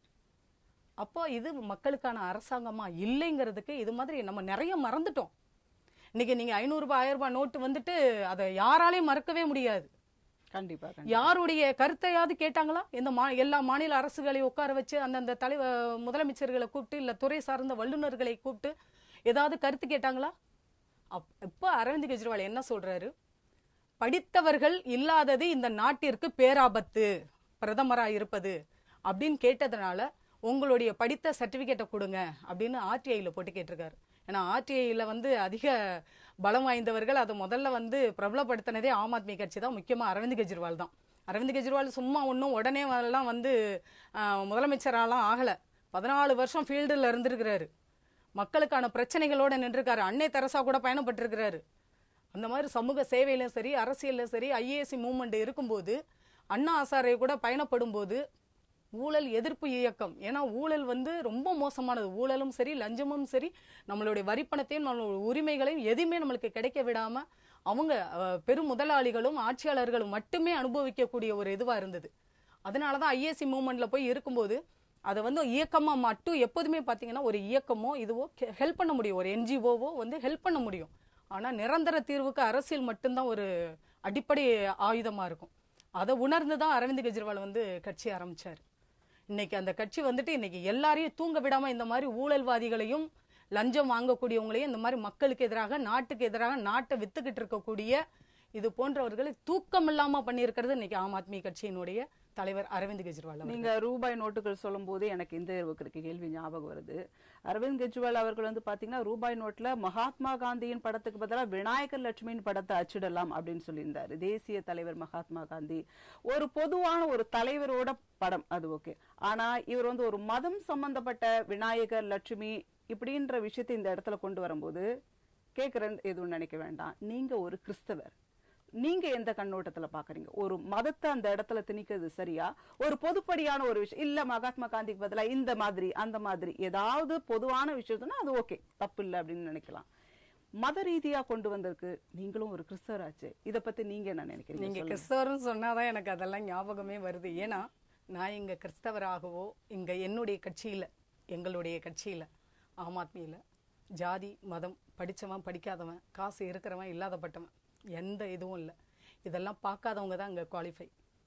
அப்போ இது மக்களுக்கான அரசாங்கமா இல்லைங்கிறதுக்கு இது மாதிரி நம்ம நிறைய மறந்துட்டோம் இன்னைக்கு நீங்க ஐநூறு ரூபாய் ஆயிரம் ரூபாய் நோட்டு வந்துட்டு அதை யாராலையும் மறக்கவே முடியாது கண்டிப்பா கண்டிப்பா. யாருடைய கருத்தையாவது கேட்டாங்களா இந்த மா எல்லா மாநில அரசுகளையும் உட்கார வச்சு அந்தந்த தலைவர் முதலமைச்சர்களை கூப்பிட்டு இல்ல துறை சார்ந்த வல்லுநர்களை கூப்பிட்டு ஏதாவது கருத்து கேட்டாங்களா அப் இப்ப அரவிந்த் கெஜ்ரிவால் என்ன சொல்றாரு படித்தவர்கள் இல்லாதது இந்த நாட்டிற்கு பேராபத்து பிரதமரா இருப்பது அப்படின்னு கேட்டதுனால உங்களுடைய படித்த சர்டிபிகேட்டை கொடுங்க அப்படின்னு ஆர்டிஐல போட்டு கேட்டிருக்காரு ஏன்னா ஆர்டிஐல வந்து அதிக பலம் வாய்ந்தவர்கள் அதை முதல்ல வந்து பிரபலப்படுத்தினதே ஆம் ஆத்மி கட்சி தான் முக்கியமா அரவிந்த் கெஜ்ரிவால் தான் அரவிந்த் கெஜ்ரிவால் சும்மா ஒன்றும் உடனே எல்லாம் வந்து ஆஹ், முதலமைச்சராலாம் ஆகல பதினாலு வருஷம் ஃபீல்டில் இருந்திருக்கிறாரு மக்களுக்கான பிரச்சனைகளோட நின்றுருக்காரு அன்னை தெரசா கூட பயணப்பட்டிருக்கிறாரு அந்த மாதிரி சமூக சேவையிலும் சரி அரசியல்ல சரி ஐஏஎஸ்சி மூவ்மெண்ட் இருக்கும்போது அண்ணா ஹசாரே கூட பயணப்படும் போது ஊழல் எதிர்ப்பு இயக்கம் ஏன்னா ஊழல் வந்து ரொம்ப மோசமானது ஊழலும் சரி லஞ்சமும் சரி நம்மளுடைய வரிப்பணத்தையும் நம்மளுடைய உரிமைகளையும் எதுவுமே நம்மளுக்கு கிடைக்க விடாம அவங்க அஹ், பெரும் முதலாளிகளும் ஆட்சியாளர்களும் மட்டுமே அனுபவிக்கக்கூடிய ஒரு இதுவா இருந்தது அதனாலதான் ஐஏசி மூவ்மெண்ட்ல போய் இருக்கும்போது அதை வந்து இயக்கமா மட்டும் எப்போதுமே பாத்தீங்கன்னா ஒரு இயக்கமோ இதுவோ ஹெல்ப் பண்ண முடியும் ஒரு என்ஜிஓவோ வந்து ஹெல்ப் பண்ண முடியும் ஆனா நிரந்தர தீர்வுக்கு அரசியல் மட்டும்தான் ஒரு அடிப்படை ஆயுதமா இருக்கும் அதை உணர்ந்து தான் அரவிந்த் கெஜ்ரிவால் வந்து கட்சி ஆரம்பிச்சாரு இன்னைக்கு அந்த கட்சி வந்துட்டு இன்னைக்கு எல்லாரையும் தூங்க விடாம இந்த மாதிரி ஊழல்வாதிகளையும் லஞ்சம் வாங்கக்கூடியவங்களையும் இந்த மாதிரி மக்களுக்கு எதிராக நாட்டுக்கு எதிராக நாட்டை வித்துக்கிட்டு இருக்கக்கூடிய இது போன்றவர்களை தூக்கம் இல்லாம பண்ணியிருக்கிறது இன்னைக்கு ஆம் ஆத்மி கட்சியினுடைய தலைவர் அரவிந்த் கெஜ்ரிவால் அவர்கள். நீங்க ரூபாய் நோட்டுகள் சொல்லும் போது எனக்கு இந்த இருக்கு கேள்வி ஞாபகம் வருது அரவிந்த் கெஜ்ரிவால் அவர்கள் வந்து பாத்தீங்கன்னா ரூபாய் நோட்ல மகாத்மா காந்தியின் படத்துக்கு பதிலாக விநாயகர் லட்சுமியின் படத்தை அச்சிடலாம் அப்படின்னு சொல்லியிருந்தாரு தேசிய தலைவர் மகாத்மா காந்தி ஒரு பொதுவான ஒரு தலைவரோட படம் அது ஓகே ஆனா இவர் வந்து ஒரு மதம் சம்பந்தப்பட்ட விநாயகர் லட்சுமி இப்படின்ற விஷயத்தை இந்த இடத்துல கொண்டு வரும்போது கேக்குறேன் எதுவும் நினைக்க வேண்டாம் நீங்க ஒரு கிறிஸ்தவர் நீங்க எந்த கண்ணோட்டத்துல பாக்குறீங்க ஒரு மதத்தை அந்த இடத்துல திணிக்கிறது சரியா ஒரு பொதுப்படியான ஒரு விஷயம் இல்ல மகாத்மா காந்திக்கு பதிலா இந்த மாதிரி அந்த மாதிரி ஏதாவது பொதுவான விஷயத்துனா அது ஓகே தப்பு இல்ல அப்படின்னு நினைக்கலாம் மத ரீதியா கொண்டு வந்திருக்கு நீங்களும் ஒரு கிறிஸ்தவராச்சு இத பத்தி நீங்க என்ன நினைக்கிறீங்க நீங்க சொல்லுங்க. கிறிஸ்தவர்னு சொன்னாதான் எனக்கு அதெல்லாம் ஞாபகமே வருது ஏன்னா நான் இங்க கிறிஸ்தவராகவோ இங்க என்னுடைய கட்சியில எங்களுடைய கட்சியில ஆம் ஆத்மியில ஜாதி மதம் படிச்சவன் படிக்காதவன் காசு இருக்கிறவன் இல்லாதப்பட்டவன் எந்த இதுவும் இல்லை இதெல்லாம் பார்க்காதவங்க தான் இங்க குவாலிஃபை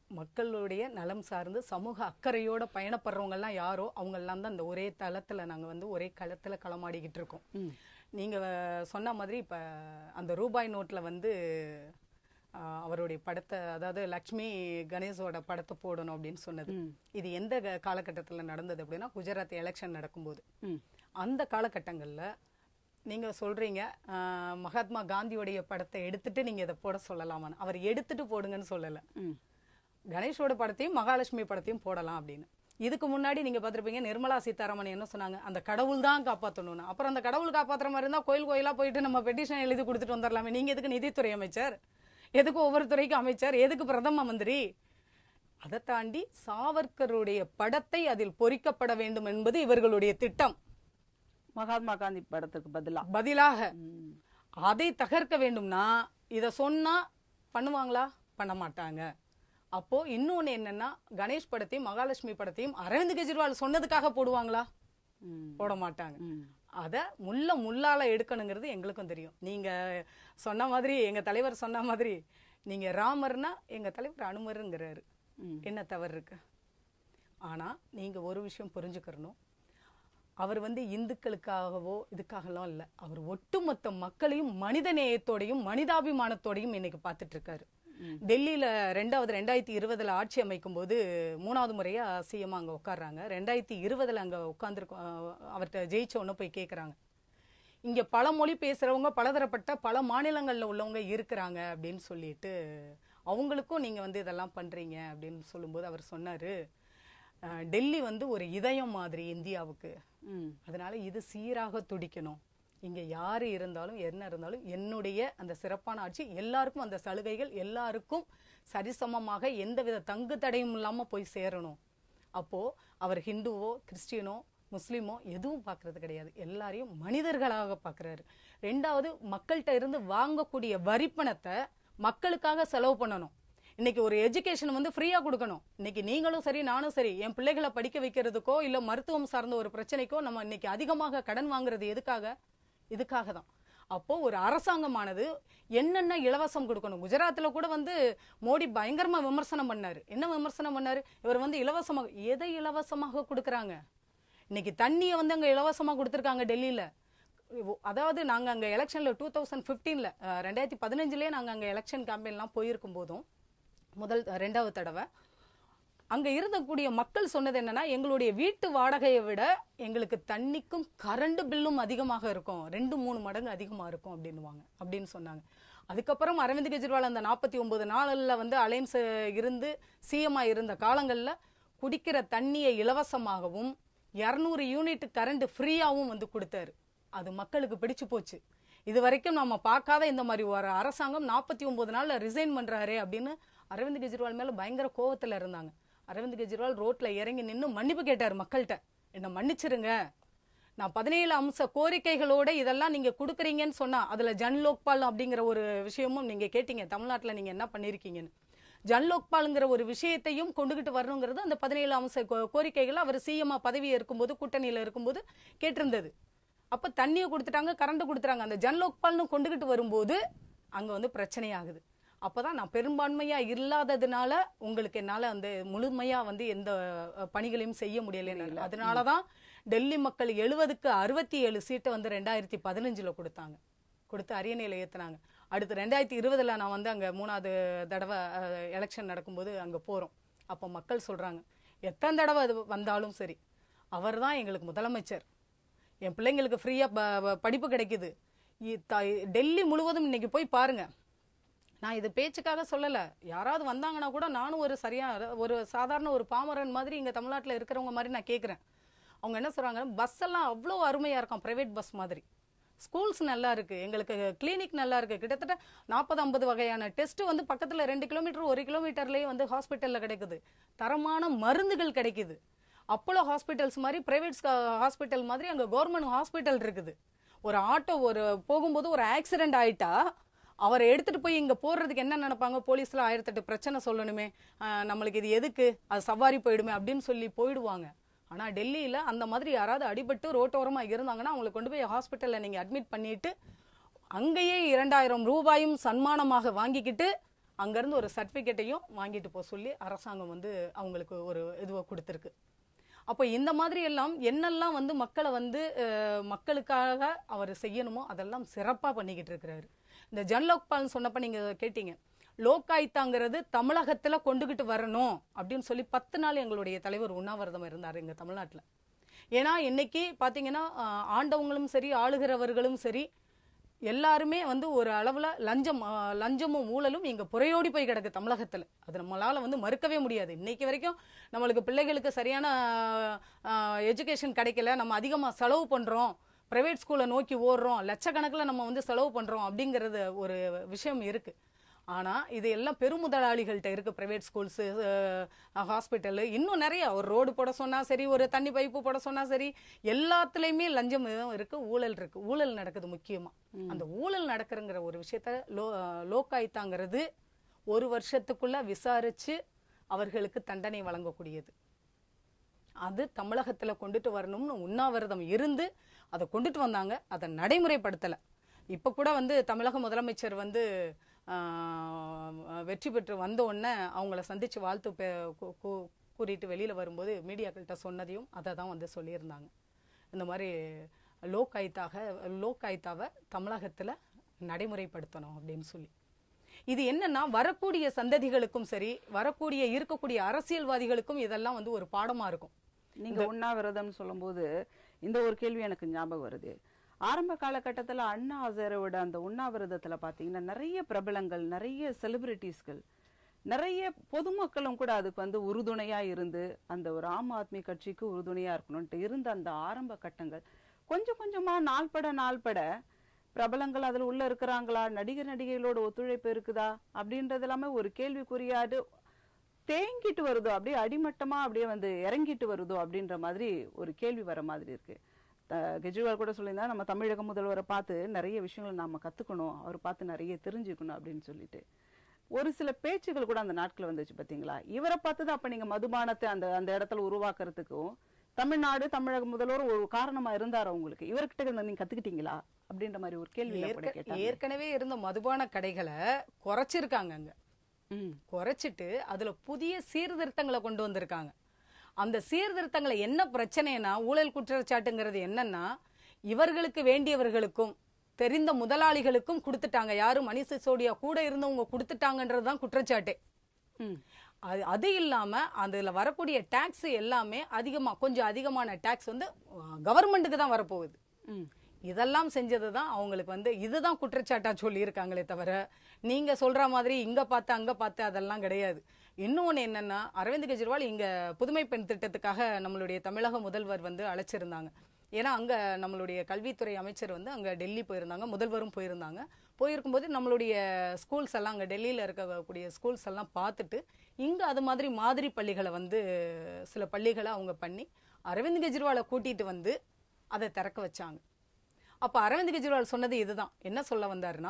மக்களுடைய நலம் சார்ந்து சமூக அக்கறையோட பயணப்படுறவங்க எல்லாம் யாரோ அவங்க எல்லாம் தான் இந்த ஒரே தளத்துல நாங்க வந்து ஒரே களத்துல களமாடிக்கிட்டு இருக்கோம் நீங்க அஹ், சொன்ன மாதிரி இப்ப அந்த ரூபாய் நோட்ல வந்து ஆஹ், அவருடைய படத்தை அதாவது லக்ஷ்மி கணேஷோட படத்தை போடணும் அப்படின்னு சொன்னது இது எந்த க- காலகட்டத்துல நடந்தது அப்படின்னா குஜராத் எலெக்ஷன் நடக்கும்போது ம். அந்த காலகட்டங்கள்ல நீங்க சொல்றீங்க ஆஹ், மகாத்மா காந்தியோடைய படத்தை எடுத்துட்டு நீங்க இதை போட சொல்லலாமான்னு அவர் எடுத்துட்டு போடுங்கன்னு சொல்லல ம். கணேஷோட படத்தையும் மகாலட்சுமி படத்தையும் போடலாம் அப்படின்னு இதுக்கு முன்னாடி நீங்க பார்த்திருப்பீங்க நிர்மலா சீதாராமன் என்ன சொன்னாங்க அந்த கடவுள் தான் காப்பாற்றணும்னு அப்புறம் அந்த கடவுள் காப்பாத்துற மாதிரி இருந்தா கோயில் கோயிலா போயிட்டு நம்ம பெட்டிஷன் எழுதி கொடுத்துட்டு வந்துடலாமே நீங்க எதுக்கு நிதித்துறை அமைச்சர் எதுக்கு ஒவ்வொரு துறைக்கும் அமைச்சர் எதுக்கு பிரதம மந்திரி அதை தாண்டி சாவர்கருடைய படத்தை அதில் பொறிக்கப்பட வேண்டும் என்பது இவர்களுடைய திட்டம் மகாத்மா காந்தி படத்துக்கு பதிலா பதிலாக அதை தகர்க்க வேண்டும்னா இத சொன்னா பண்ணுவாங்களா பண்ண மாட்டாங்க அப்போ இன்னொன்னு என்னன்னா கணேஷ் படத்தையும் மகாலட்சுமி படத்தையும் அரவிந்த் கெஜ்ரிவால் சொன்னதுக்காக போடுவாங்களா ம். போட மாட்டாங்க ம். அத முள்ள முள்ளால எடுக்கணுங்கிறது எங்களுக்கும் தெரியும் நீங்க சொன்ன மாதிரி எங்க தலைவர் சொன்ன மாதிரி நீங்க ராமர்னா எங்க தலைவர் அனுமருங்கிறாரு ம். என்ன தவறு இருக்கு ஆனா நீங்க ஒரு விஷயம் புரிஞ்சுக்கிறணும் அவர் வந்து இந்துக்களுக்காகவோ இதுக்காகலாம் இல்ல அவர் ஒட்டுமொத்த மக்களையும் மனித நேயத்தோடையும் மனிதாபிமானத்தோடையும் இன்னைக்கு பார்த்துட்டு இருக்காரு டெல்லியில ரெண்டாவது ரெண்டாயிரத்தி இருபதுல ஆட்சி அமைக்கும் போது மூணாவது முறையா சிஎம் அங்க உட்கார்றாங்க ரெண்டாயிரத்தி இருபதுல அங்க உட்கார்ந்துருக்கோம் அவர்கிட்ட ஜெயிச்ச உடனே போய் கேக்குறாங்க இங்க பல மொழி பேசுறவங்க பலதரப்பட்ட பல மாநிலங்கள்ல உள்ளவங்க இருக்கிறாங்க அப்படின்னு சொல்லிட்டு அவங்களுக்கும் நீங்க வந்து இதெல்லாம் பண்றீங்க அப்படின்னு சொல்லும்போது அவர் சொன்னாரு அஹ், டெல்லி வந்து ஒரு இதயம் மாதிரி இந்தியாவுக்கு ம். அதனால இது சீராக துடிக்கணும் இங்க யாரு இருந்தாலும் என்ன இருந்தாலும் என்னுடைய அந்த சிறப்பான ஆட்சி எல்லாருக்கும் அந்த சலுகைகள் எல்லாருக்கும் சரிசமமாக எந்தவித தங்கு தடையும் இல்லாம போய் சேரணும் அப்போ அவர் ஹிந்துவோ கிறிஸ்டியனோ முஸ்லிமோ எதுவும் பார்க்கறது கிடையாது எல்லாரையும் மனிதர்களாக பார்க்கறாரு ரெண்டாவது மக்கள்கிட்ட இருந்து வாங்கக்கூடிய வரிப்பணத்தை மக்களுக்காக செலவு பண்ணணும் இன்னைக்கு ஒரு எஜுகேஷன் வந்து ஃப்ரீயா கொடுக்கணும் இன்னைக்கு நீங்களும் சரி நானும் சரி என் பிள்ளைகளை படிக்க வைக்கிறதுக்கோ இல்ல மருத்துவம் சார்ந்த ஒரு பிரச்சனைக்கோ நம்ம இன்னைக்கு அதிகமாக கடன் வாங்குறது எதுக்காக இதுக்காக தான் அப்போ ஒரு அரசாங்கமானது என்னென்ன இலவசம் கொடுக்கணும் குஜராத்ல கூட வந்து மோடி பயங்கரமா விமர்சனம் பண்ணாரு என்ன விமர்சனம் பண்ணாரு இவர் வந்து இலவசமாக எதை இலவசமாக கொடுக்கறாங்க இன்னைக்கு தண்ணியை வந்து அங்க இலவசமா கொடுத்துருக்காங்க டெல்லியில அதாவது நாங்க அங்க எலெக்ஷன்ல டூ தௌசண்ட் பிப்டீன்ல ரெண்டாயிரத்தி பதினஞ்சுலயே நாங்க அங்க எலெக்ஷன் கேம்பெயின்லாம் போயிருக்கும் போதும் முதல் ரெண்டாவது தடவை அங்க இருந்தக்கூடிய மக்கள் சொன்னது என்னன்னா எங்களுடைய வீட்டு வாடகையை விட எங்களுக்கு தண்ணிக்கும் கரண்ட் பில்லும் அதிகமாக இருக்கும் ரெண்டு மூணு மடங்கு அதிகமா இருக்கும் அப்படின்னுவாங்க அப்படின்னு சொன்னாங்க அதுக்கப்புறம் அரவிந்த் கெஜ்ரிவால் அந்த நாற்பத்தி ஒன்பது நாளில் வந்து அலைன்ஸ் இருந்து சிஎம்ஆ இருந்த காலங்கள்ல குடிக்கிற தண்ணியை இலவசமாகவும் இரநூறு யூனிட் கரண்ட் ஃப்ரீயாவும் வந்து கொடுத்தாரு அது மக்களுக்கு பிடிச்சு போச்சு இது வரைக்கும் நம்ம பார்க்காத இந்த மாதிரி ஒரு அரசாங்கம் நாற்பத்தி ஒன்பது நாள்ல ரிசைன் பண்றாரே அப்படின்னு அரவிந்த் கெஜ்ரிவால் மேல பயங்கர கோவத்துல இருந்தாங்க அரவிந்த் கெஜ்ரிவால் ரோட்ல இறங்கி நின்னு மன்னிப்பு கேட்டார் மக்கள்கிட்ட என்ன மன்னிச்சிருங்க நான் பதினேழு அம்ச கோரிக்கைகளோட இதெல்லாம் நீங்க கொடுக்குறீங்கன்னு சொன்னா அதுல ஜன் லோக்பால் அப்படிங்கிற ஒரு விஷயமும் நீங்க கேட்டீங்க தமிழ்நாட்டுல நீங்க என்ன பண்ணிருக்கீங்கன்னு ஜன் லோக்பால்ங்கிற ஒரு விஷயத்தையும் கொண்டுகிட்டு வரணுங்கிறது அந்த பதினேழு அம்ச கோ- கோரிக்கைகள் அவர் சிஎம்ஆ பதவி இருக்கும்போது கூட்டணியில இருக்கும்போது கேட்டிருந்தது அப்ப தண்ணியை கொடுத்துட்டாங்க கரண்ட் கொடுத்துட்டாங்க அந்த ஜன் லோக்பால்னு கொண்டுகிட்டு வரும்போது அங்க வந்து பிரச்சனை ஆகுது அப்பதான் நான் பெரும்பான்மையா இல்லாததுனால உங்களுக்கு என்னால அந்த முழுமையா வந்து எந்த அஹ், பணிகளையும் செய்ய முடியல அதனாலதான் டெல்லி மக்கள் எழுபதுக்கு அறுபத்தி ஏழு சீட்டை வந்து ரெண்டாயிரத்தி பதினஞ்சுல கொடுத்தாங்க கொடுத்து அரியணையில ஏத்துனாங்க அடுத்து ரெண்டாயிரத்தி இருபதுல நான் வந்து அங்க மூணாவது தடவை எலெக்ஷன் நடக்கும்போது அங்க போறோம் அப்போ மக்கள் சொல்றாங்க எத்தனை தடவை அது வந்தாலும் சரி அவர்தான் எங்களுக்கு முதலமைச்சர் என் பிள்ளைங்களுக்கு ஃப்ரீயா படிப்பு கிடைக்குது இ- த- டெல்லி முழுவதும் இன்னைக்கு போய் பாருங்க நான் இது பேச்சுக்காக சொல்லல யாராவது வந்தாங்கன்னா கூட நானும் ஒரு சரியா ஒரு சாதாரண ஒரு பாமரன் மாதிரி இங்க தமிழ்நாட்டுல இருக்கிறவங்க மாதிரி நான் கேக்குறேன் அவங்க என்ன சொல்றாங்க பஸ் எல்லாம் அவ்வளோ அருமையா இருக்கும் பிரைவேட் பஸ் மாதிரி ஸ்கூல்ஸ் நல்லா இருக்கு எங்களுக்கு கிளினிக் நல்லா இருக்கு கிட்டத்தட்ட நாற்பது ஐம்பது வகையான டெஸ்ட் வந்து பக்கத்துல ரெண்டு கிலோமீட்டர் ஒரு கிலோமீட்டர்லயே வந்து ஹாஸ்பிட்டல்ல கிடைக்குது தரமான மருந்துகள் கிடைக்குது அப்போலோ ஹாஸ்பிட்டல்ஸ் மாதிரி பிரைவேட் ஹாஸ்பிட்டல் மாதிரி அங்க கவர்மெண்ட் ஹாஸ்பிட்டல் இருக்குது ஒரு ஆட்டோ ஒரு போகும்போது ஒரு ஆக்சிடென்ட் ஆயிட்டா அவரை எடுத்துட்டு போய் இங்க போடுறதுக்கு என்ன நினைப்பாங்க போலீஸ்ல ஆயிரத்தெட்டு பிரச்சனை சொல்லணுமே ஆஹ் நம்மளுக்கு இது எதுக்கு அது சவாரி போயிடுமே அப்படின்னு சொல்லி போயிடுவாங்க ஆனா டெல்லியில அந்த மாதிரி யாராவது அடிபட்டு ரோட்டோரமா இருந்தாங்கன்னா அவங்களை கொண்டு போய் ஹாஸ்பிட்டல்ல நீங்க அட்மிட் பண்ணிட்டு அங்கேயே இரண்டாயிரம் ரூபாயும் சன்மானமாக வாங்கிக்கிட்டு அங்கேருந்து ஒரு சர்டிஃபிகேட்டையும் வாங்கிட்டு போக சொல்லி அரசாங்கம் வந்து அவங்களுக்கு ஒரு இதுவை கொடுத்துருக்கு அப்போ இந்த மாதிரி எல்லாம் என்னெல்லாம் வந்து மக்களை வந்து அஹ், மக்களுக்காக அவர் செய்யணுமோ அதெல்லாம் சிறப்பாக பண்ணிக்கிட்டு இருக்கிறாரு இந்த ஜன்லோக்பால்னு சொன்னப்ப நீங்க கேட்டீங்க லோக்காயுத்தாங்கிறது தமிழகத்துல கொண்டுகிட்டு வரணும் அப்படின்னு சொல்லி பத்து நாள் எங்களுடைய தலைவர் உண்ணாவிரதம் இருந்தார் எங்க தமிழ்நாட்டுல ஏன்னா இன்னைக்கு பாத்தீங்கன்னா அஹ், ஆண்டவங்களும் சரி ஆளுகிறவர்களும் சரி எல்லாருமே வந்து ஒரு அளவுல லஞ்சம் அஹ், லஞ்சமும் ஊழலும் இங்க புறையோடி போய் கிடக்கு தமிழகத்துல அது நம்மளால வந்து மறுக்கவே முடியாது இன்னைக்கு வரைக்கும் நம்மளுக்கு பிள்ளைகளுக்கு சரியான எஜுகேஷன் கிடைக்கல நம்ம அதிகமா செலவு பண்றோம் பிரைவேட் ஸ்கூலை நோக்கி ஓடுறோம் லட்சக்கணக்கில் நம்ம வந்து செலவு பண்றோம் அப்படிங்கிறது ஒரு விஷயம் இருக்கு ஆனா இது எல்லாம் பெருமுதலாளிகள்கிட்ட இருக்கு பிரைவேட் ஸ்கூல்ஸ் ஹாஸ்பிட்டல் இன்னும் நிறைய ஒரு ரோடு போட சொன்னா சரி ஒரு தண்ணி பைப்பு போட சொன்னா சரி எல்லாத்துலயுமே லஞ்சம் இருக்கு ஊழல் இருக்கு ஊழல் நடக்குது முக்கியமா அந்த ஊழல் நடக்குதுங்கிற ஒரு விஷயத்த லோ லோக்காயுத்தாங்கிறது ஒரு வருஷத்துக்குள்ள விசாரிச்சு அவர்களுக்கு தண்டனை வழங்கக்கூடியது அது தமிழகத்துல கொண்டுட்டு வரணும்னு உண்ணாவிரதம் இருந்து அதை கொண்டுட்டு வந்தாங்க அதை நடைமுறைப்படுத்தல இப்ப கூட வந்து தமிழக முதலமைச்சர் வந்து ஆஹ், வெற்றி பெற்று வந்த உடனே அவங்கள சந்திச்சு வாழ்த்து பெ- கூ- கூ- கூறிட்டு வெளியில வரும்போது மீடியாக்கள்கிட்ட சொன்னதையும் அதை தான் வந்து சொல்லியிருந்தாங்க இந்த மாதிரி லோக் ஆயுத்தாக லோக் ஆயுத்தாவை தமிழகத்துல நடைமுறைப்படுத்தணும் அப்படின்னு சொல்லி இது என்னன்னா வரக்கூடிய சந்ததிகளுக்கும் சரி வரக்கூடிய இருக்கக்கூடிய அரசியல்வாதிகளுக்கும் இதெல்லாம் வந்து ஒரு பாடமா இருக்கும் நீங்க உண்ணாவிரதம்னு சொல்லும்போது இந்த ஒரு கேள்வி எனக்கு ஞாபகம் வருது ஆரம்ப காலகட்டத்துல அண்ணா ஹசேரோட அந்த உண்ணாவிரதத்துல பாத்தீங்கன்னா நிறைய பிரபலங்கள் நிறைய செலிபிரிட்டிஸ்கள் நிறைய பொதுமக்களும் கூட அதுக்கு வந்து உறுதுணையா இருந்து அந்த ஒரு ஆம் ஆத்மி கட்சிக்கு உறுதுணையா இருக்கணும்ட்டு இருந்த அந்த ஆரம்ப கட்டங்கள் கொஞ்சம் கொஞ்சமா நாள்பட நாள்பட பிரபலங்கள் அதுல உள்ள இருக்கிறாங்களா நடிகர் நடிகைகளோட ஒத்துழைப்பு இருக்குதா அப்படின்றது எல்லாமே ஒரு கேள்விக்குறியாது தேங்கிட்டு வருதோ அப்படியே அடிமட்டமா அப்படியே வந்து இறங்கிட்டு வருதோ அப்படின்ற மாதிரி ஒரு கேள்வி வர மாதிரி இருக்கு த- கெஜ்ரிவால் கூட சொல்லியிருந்தா நம்ம தமிழக முதல்வரை பார்த்து நிறைய விஷயங்கள் நாம கத்துக்கணும் அவர் பார்த்து நிறைய தெரிஞ்சுக்கணும் அப்படின்னு சொல்லிட்டு ஒரு சில பேச்சுகள் கூட அந்த நாட்கள் வந்துச்சு பாத்தீங்களா இவரை பார்த்து தான் அப்ப நீங்க மதுபானத்தை அந்த அந்த இடத்துல உருவாக்குறதுக்கும் தமிழ்நாடு தமிழக முதல்வர் ஒரு காரணமா இருந்தாரா உங்களுக்கு இவர்கிட்ட இருந்து நீங்க கத்துக்கிட்டீங்களா அப்படின்ற மாதிரி ஒரு கேள்வி கூட ஏற்க- கேட்டாங்க ஏற்கனவே இருந்த மதுபான கடைகளை குறைச்சிருக்காங்க அங்க ம். குறைச்சிட்டு அதுல புதிய சீர்திருத்தங்களை கொண்டு வந்திருக்காங்க அந்த சீர்திருத்தங்களை என்ன பிரச்சனைனா ஊழல் குற்றச்சாட்டுங்கிறது என்னன்னா இவர்களுக்கு வேண்டியவர்களுக்கும் தெரிந்த முதலாளிகளுக்கும் கொடுத்துட்டாங்க யாரும் மணி சிசோடியா கூட இருந்தவங்க கொடுத்துட்டாங்கன்றதுதான் குற்றச்சாட்டே ம். அது அது இல்லாம அதுல வரக்கூடிய டாக்ஸ் எல்லாமே அதிகமா கொஞ்சம் அதிகமான டாக்ஸ் வந்து கவர்மெண்ட்டுக்கு தான் வரப்போகுது ம். இதெல்லாம் செஞ்சது தான் அவங்களுக்கு வந்து இதுதான் குற்றச்சாட்டா சொல்லியிருக்காங்களே தவிர நீங்க சொல்ற மாதிரி இங்க பார்த்து அங்க பார்த்து அதெல்லாம் கிடையாது இன்னொன்னு என்னன்னா அரவிந்த் கெஜ்ரிவால் இங்க புதுமை பெண் திட்டத்துக்காக நம்மளுடைய தமிழக முதல்வர் வந்து அழைச்சிருந்தாங்க ஏன்னா அங்க நம்மளுடைய கல்வித்துறை அமைச்சர் வந்து அங்க டெல்லி போயிருந்தாங்க முதல்வரும் போயிருந்தாங்க போயிருக்கும்போது நம்மளுடைய ஸ்கூல்ஸ் எல்லாம் அங்க டெல்லியில இருக்கக்கூடிய ஸ்கூல்ஸ் எல்லாம் பார்த்துட்டு இங்க அது மாதிரி மாதிரி பள்ளிகளை வந்து சில பள்ளிகளை அவங்க பண்ணி அரவிந்த் கெஜ்ரிவாலை கூட்டிட்டு வந்து அதை திறக்க வச்சாங்க அப்ப அரவிந்த் கெஜ்ரிவால் சொன்னது இதுதான் என்ன சொல்ல வந்தாருன்னா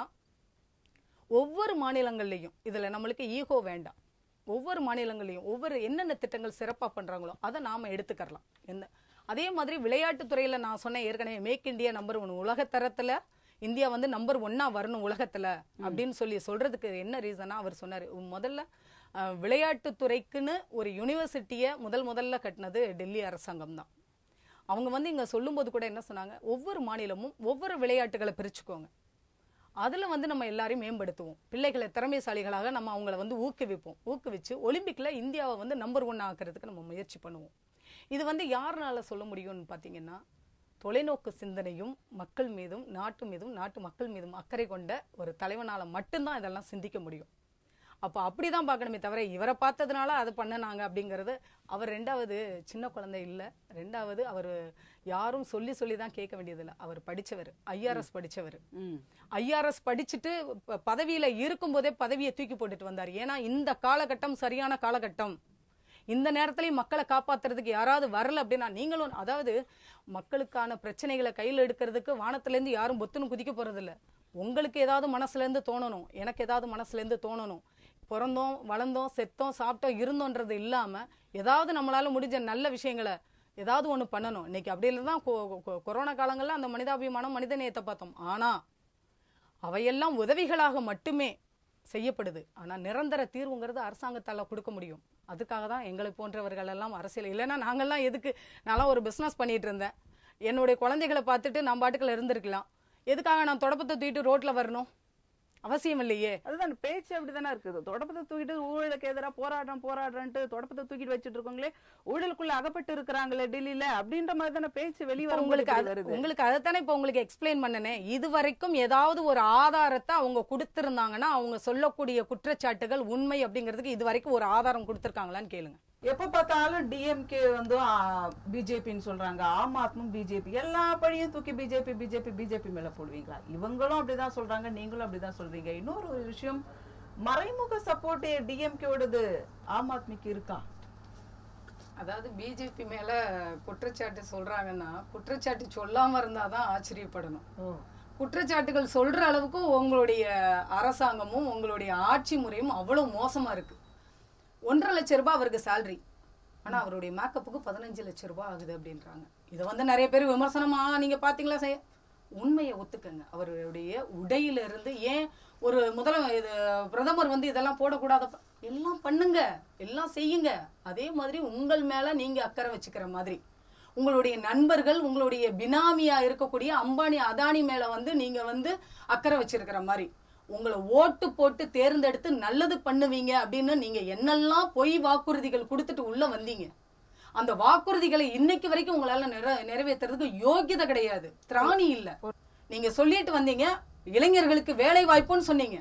ஒவ்வொரு மாநிலங்கள்லயும் இதுல நம்மளுக்கு ஈகோ வேண்டாம் ஒவ்வொரு மாநிலங்களையும் ஒவ்வொரு என்னென்ன திட்டங்கள் சிறப்பா பண்றாங்களோ அதை நாம எடுத்துக்கறலாம் எந்த அதே மாதிரி விளையாட்டுத் துறையில நான் சொன்னேன் ஏற்கனவே மேக் இந்தியா நம்பர் ஒன் உலகத்தரத்துல இந்தியா வந்து நம்பர் ஒன்னா வரணும் உலகத்துல அப்படின்னு சொல்லி சொல்றதுக்கு என்ன ரீசனா அவர் சொன்னாரு முதல்ல அஹ், விளையாட்டுத் துறைக்குன்னு ஒரு யூனிவர்சிட்டியை முதல் முதல்ல கட்டினது டெல்லி அரசாங்கம் தான் அவங்க வந்து இங்க சொல்லும்போது கூட என்ன சொன்னாங்க ஒவ்வொரு மாநிலமும் ஒவ்வொரு விளையாட்டுகளை பிரிச்சுக்கோங்க அதுல வந்து நம்ம எல்லாரையும் மேம்படுத்துவோம் பிள்ளைகளை திறமைசாலிகளாக நம்ம அவங்கள வந்து ஊக்குவிப்போம் ஊக்குவிச்சு ஒலிம்பிக்ல இந்தியாவை வந்து நம்பர் ஒன் ஆக்குறதுக்கு நம்ம முயற்சி பண்ணுவோம் இது வந்து யாருனால சொல்ல முடியும்னு பாத்தீங்கன்னா தொலைநோக்கு சிந்தனையும் மக்கள் மீதும் நாட்டு மீதும் நாட்டு மக்கள் மீதும் அக்கறை கொண்ட ஒரு தலைவனால மட்டும்தான் இதெல்லாம் சிந்திக்க முடியும் அப்ப அப்படிதான் பார்க்கணுமே தவிர இவரை பார்த்ததுனால அது பண்ணனாங்க அப்படிங்கறது அவர் ரெண்டாவது சின்ன குழந்தை இல்ல ரெண்டாவது அவர் யாரும் சொல்லி சொல்லி தான் கேட்க வேண்டியதில்லை அவர் படிச்சவர் ஐஆர்எஸ் படிச்சவர் ம். ஐஆர்எஸ் படிச்சுட்டு ப- பதவியில இருக்கும்போதே பதவியை தூக்கி போட்டுட்டு வந்தார் ஏன்னா இந்த காலகட்டம் சரியான காலகட்டம் இந்த நேரத்திலயும் மக்களை காப்பாத்துறதுக்கு யாராவது வரல அப்படின்னா நீங்களும் அதாவது மக்களுக்கான பிரச்சனைகளை கையில் எடுக்கிறதுக்கு வானத்துல இருந்து யாரும் பொத்துன்னு குதிக்க போறது இல்ல உங்களுக்கு ஏதாவது மனசுல இருந்து தோணணும் எனக்கு ஏதாவது மனசுல இருந்து தோணணும் பிறந்தோம் வளர்ந்தோம் செத்தோம் சாப்பிட்டோம் இருந்தோன்றது இல்லாம ஏதாவது நம்மளால முடிஞ்ச நல்ல விஷயங்களை ஏதாவது ஒண்ணு பண்ணணும் இன்னைக்கு அப்படி இல்லைதான் கொ- கொ- கொரோனா காலங்கள்ல அந்த மனிதாபிமானம் மனித நேயத்தை பார்த்தோம் ஆனா அவையெல்லாம் உதவிகளாக மட்டுமே செய்யப்படுது ஆனா நிரந்தர தீர்வுங்கிறது அரசாங்கத்தால கொடுக்க முடியும் அதுக்காக தான் எங்களை போன்றவர்கள் எல்லாம் அரசியல் இல்லைன்னா நாங்கெல்லாம் எதுக்கு நான்லாம் ஒரு பிசினஸ் பண்ணிட்டு இருந்தேன் என்னுடைய குழந்தைகளை பார்த்துட்டு நான் பாட்டுக்குள்ள இருந்திருக்கலாம் எதுக்காக நான் தொடப்பத்தை தூக்கிட்டு ரோட்ல வரணும் அவசியம் இல்லையே அதுதான் பேச்சு அப்படிதானே இருக்குது தொடப்பத்தை தூக்கிட்டு ஊழலுக்கு எதிராக போராடுறோம் போராடுறேன்ட்டு தொடப்பத்தை தூக்கிட்டு வச்சுட்டு இருக்கோங்களே ஊழலுக்குள்ள அகப்பட்டு இருக்கிறாங்களே டெல்லியில அப்படின்ற மாதிரி தானே பேச்சு வெளியே இப்ப வர உங்களுக்கு உங்களுக்கு அது- வருது உங்களுக்கு அதைத்தானே இப்ப உங்களுக்கு எக்ஸ்பிளைன் பண்ணனே இது வரைக்கும் ஏதாவது ஒரு ஆதாரத்தை அவங்க கொடுத்திருந்தாங்கன்னா அவங்க சொல்லக்கூடிய குற்றச்சாட்டுகள் உண்மை அப்படிங்கிறதுக்கு இது வரைக்கும் ஒரு ஆதாரம் கொடுத்திருக்காங்களான்னு கேளுங்க எப்ப பார்த்தாலும் டிஎம்கே வந்து பிஜேபின்னு சொல்றாங்க ஆம் ஆத்மி பிஜேபி எல்லா பழியும் தூக்கி பிஜேபி பிஜேபி பிஜேபி மேல போடுவீங்களா இவங்களும் அப்படிதான் சொல்றாங்க நீங்களும் அப்படிதான் சொல்றீங்க இன்னொரு ஒரு விஷயம் மறைமுக சப்போர்ட் டிஎம்கேவோடது ஆம் ஆத்மிக்கு இருக்கா அதாவது பிஜேபி மேல குற்றச்சாட்டு சொல்றாங்கன்னா குற்றச்சாட்டு சொல்லாம இருந்தாதான் ஆச்சரியப்படணும் குற்றச்சாட்டுகள் சொல்ற அளவுக்கு உங்களுடைய அரசாங்கமும் உங்களுடைய ஆட்சி முறையும் அவ்வளவு மோசமா இருக்கு ஒன்றரை லட்சம் ரூபாய் அவருக்கு சேலரி ஆனா அவருடைய மேக்கப்புக்கு பதினஞ்சு லட்சம் ரூபாய் ஆகுது அப்படின்றாங்க இதை வந்து நிறைய பேர் விமர்சனமா நீங்க பாத்தீங்களா செய்ய உண்மையை ஒத்துக்கங்க அவருடைய உடையில இருந்து ஏன் ஒரு முதல இது பிரதமர் வந்து இதெல்லாம் போடக்கூடாத எல்லாம் பண்ணுங்க எல்லாம் செய்யுங்க அதே மாதிரி உங்கள் மேல நீங்க அக்கறை வச்சுக்கிற மாதிரி உங்களுடைய நண்பர்கள் உங்களுடைய பினாமியா இருக்கக்கூடிய அம்பானி அதானி மேல வந்து நீங்க வந்து அக்கறை வச்சிருக்கிற மாதிரி உங்களை ஓட்டு போட்டு தேர்ந்தெடுத்து நல்லது பண்ணுவீங்க அப்படின்னு நீங்க என்னெல்லாம் பொய் வாக்குறுதிகள் கொடுத்துட்டு உள்ள வந்தீங்க அந்த வாக்குறுதிகளை இன்னைக்கு வரைக்கும் உங்களால நிற நிறைவேற்றுறதுக்கு யோகியதை கிடையாது திராணி இல்ல நீங்க சொல்லிட்டு வந்தீங்க இளைஞர்களுக்கு வேலை வாய்ப்புன்னு சொன்னீங்க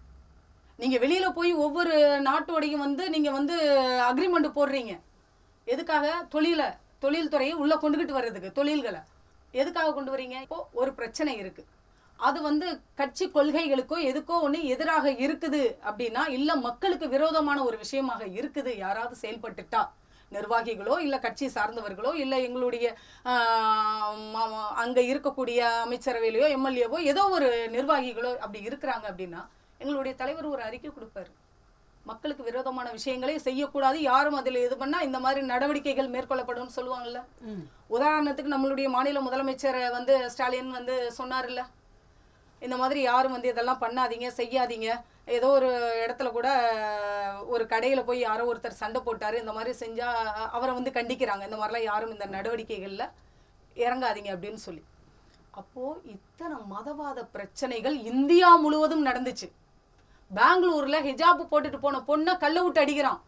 நீங்க வெளியில போய் ஒவ்வொரு நாட்டோடையும் வந்து நீங்க வந்து அக்ரிமெண்ட் போடுறீங்க எதுக்காக தொழில தொழில் துறையை உள்ள கொண்டுகிட்டு வர்றதுக்கு தொழில்களை எதுக்காக கொண்டு வரீங்க இப்போ ஒரு பிரச்சனை இருக்கு அது வந்து கட்சி கொள்கைகளுக்கோ எதுக்கோ ஒண்ணு எதிராக இருக்குது அப்படின்னா இல்ல மக்களுக்கு விரோதமான ஒரு விஷயமாக இருக்குது யாராவது செயல்பட்டுட்டா நிர்வாகிகளோ இல்ல கட்சி சார்ந்தவர்களோ இல்ல எங்களுடைய ஆஹ், ம- ம- அங்க இருக்கக்கூடிய அமைச்சரவையிலயோ எம்எல்ஏவோ ஏதோ ஒரு நிர்வாகிகளோ அப்படி இருக்கிறாங்க அப்படின்னா எங்களுடைய தலைவர் ஒரு அறிக்கை கொடுப்பாரு மக்களுக்கு விரோதமான விஷயங்களை செய்யக்கூடாது யாரும் அதில் இது பண்ணா இந்த மாதிரி நடவடிக்கைகள் மேற்கொள்ளப்படும்னு சொல்லுவாங்கல்ல உதாரணத்துக்கு நம்மளுடைய மாநில முதலமைச்சர் வந்து ஸ்டாலின் வந்து சொன்னார்ல இந்த மாதிரி யாரும் வந்து இதெல்லாம் பண்ணாதீங்க செய்யாதீங்க ஏதோ ஒரு இடத்துல கூட ஒரு கடையில போய் யாரோ ஒருத்தர் சண்டை போட்டாரு இந்த மாதிரி செஞ்சா அவரை வந்து கண்டிக்கிறாங்க இந்த மாதிரிலாம் யாரும் இந்த நடவடிக்கைகள்ல இறங்காதீங்க அப்படின்னு சொல்லி அப்போ இத்தனை மதவாத பிரச்சனைகள் இந்தியா முழுவதும் நடந்துச்சு பெங்களூர்ல ஹிஜாப் போட்டுட்டு போன பொண்ணை கல்ல விட்டு அடிக்கிறான்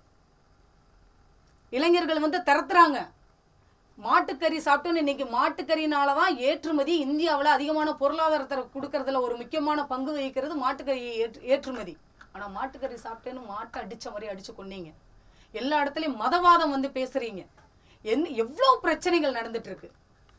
இளைஞர்கள் வந்து திறத்துறாங்க மாட்டுக்கறி சாப்பிட்டோன்னு இன்னைக்கு மாட்டுக்கறினால தான் ஏற்றுமதி இந்தியாவில் அதிகமான பொருளாதாரத்தை கொடுக்கறதுல ஒரு முக்கியமான பங்கு வகிக்கிறது மாட்டுக்கறி ஏற்று- ஏற்றுமதி ஆனா மாட்டுக்கறி சாப்பிட்டேன்னு மாட்டை அடிச்ச மாதிரி அடிச்சு கொன்னீங்க எல்லா இடத்துலயும் மதவாதம் வந்து பேசுறீங்க என்ன எவ்வளவு பிரச்சனைகள் நடந்துட்டு இருக்கு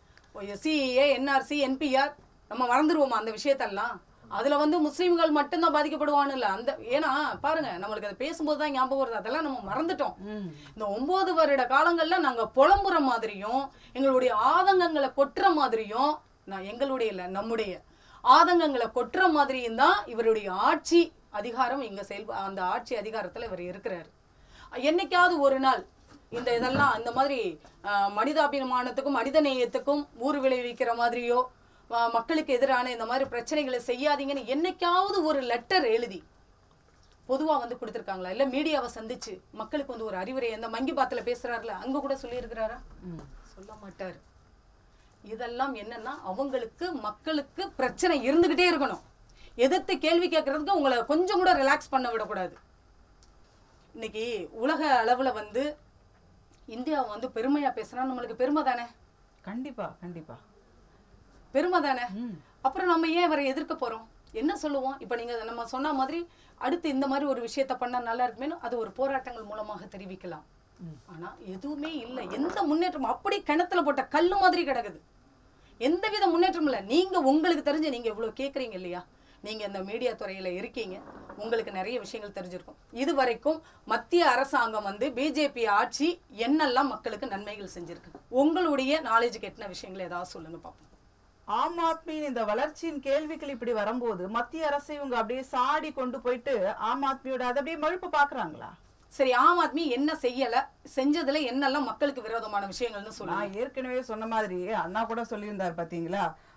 சிஏ என்ஆர்சி என்பிஆர் நம்ம மறந்துடுவோமா அந்த விஷயத்தெல்லாம் அதுல வந்து முஸ்லீம்கள் மட்டும்தான் பாதிக்கப்படுவான்னு இல்ல அந்த ஏன்னா பாருங்க நம்மளுக்கு அதை பேசும்போது தான் ஞாபகம் வருது அதெல்லாம் நம்ம மறந்துட்டோம் இந்த ஒன்பது வருட காலங்கள்ல நாங்க புலம்புற மாதிரியும் எங்களுடைய ஆதங்கங்களை கொட்டுற மாதிரியும் நான் எங்களுடைய இல்ல நம்முடைய ஆதங்கங்களை கொட்டுற மாதிரியும் தான் இவருடைய ஆட்சி அதிகாரம் இங்க செயல் அந்த ஆட்சி அதிகாரத்துல இவர் இருக்கிறாரு என்னைக்காவது ஒரு நாள் இந்த இதெல்லாம் இந்த மாதிரி அஹ், மனிதாபிமானத்துக்கும் மனித நேயத்துக்கும் ஊர் விளைவிக்கிற மாதிரியோ அஹ், மக்களுக்கு எதிரான இந்த மாதிரி பிரச்சனைகளை செய்யாதீங்கன்னு என்னைக்காவது ஒரு லெட்டர் எழுதி பொதுவா வந்து கொடுத்துருக்காங்களா இல்ல மீடியாவை சந்திச்சு மக்களுக்கு வந்து ஒரு அறிவுரை இந்த மங்கி பாத்துல பேசுறாருல அங்க கூட சொல்லியிருக்கிறாரா சொல்ல மாட்டாரு இதெல்லாம் என்னன்னா அவங்களுக்கு மக்களுக்கு பிரச்சனை இருந்துகிட்டே இருக்கணும் எதிர்த்து கேள்வி கேட்கறதுக்கு உங்களை கொஞ்சம் கூட ரிலாக்ஸ் பண்ண விடக்கூடாது இன்னைக்கு உலக அளவுல வந்து இந்தியாவை வந்து பெருமையா பேசுனா நம்மளுக்கு பெருமை தானே கண்டிப்பா கண்டிப்பா பெருமை தானே அப்புறம் நம்ம ஏன் இவரை எதிர்க்க போறோம் என்ன சொல்லுவோம் இப்ப நீங்க நம்ம சொன்ன மாதிரி அடுத்து இந்த மாதிரி ஒரு விஷயத்த பண்ணா நல்லா இருக்குமேனு அது ஒரு போராட்டங்கள் மூலமாக தெரிவிக்கலாம் ஆனா எதுவுமே இல்லை எந்த முன்னேற்றமும் அப்படி கிணத்துல போட்ட கல்லு மாதிரி கிடக்குது எந்தவித முன்னேற்றமும் இல்லை நீங்க உங்களுக்கு தெரிஞ்சு நீங்க இவ்வளவு கேக்குறீங்க இல்லையா நீங்க இந்த மீடியா துறையில இருக்கீங்க உங்களுக்கு நிறைய விஷயங்கள் தெரிஞ்சிருக்கும் இது வரைக்கும் மத்திய அரசாங்கம் வந்து பிஜேபி ஆட்சி என்னெல்லாம் மக்களுக்கு நன்மைகள் செஞ்சிருக்கு உங்களுடைய நாலேஜுக்கு எட்டின விஷயங்கள் ஏதாவது சொல்லுங்க பாப்போம் ஆம் ஆத்மியின் இந்த வளர்ச்சியின் கேள்விகள் இப்படி வரும்போது மத்திய அரசு இவங்க அப்படியே சாடி கொண்டு போயிட்டு ஆம் ஆத்மியோட அதை அப்படியே மழுப்பு பாக்குறாங்களா சரி ஆம் ஆத்மி என்ன செய்யல செஞ்சதுல என்னெல்லாம் மக்களுக்கு விரோதமான விஷயங்கள்னு சொல்லுங்க நான் ஏற்கனவே சொன்ன மாதிரி அண்ணா கூட சொல்லியிருந்தார் பாத்தீங்களா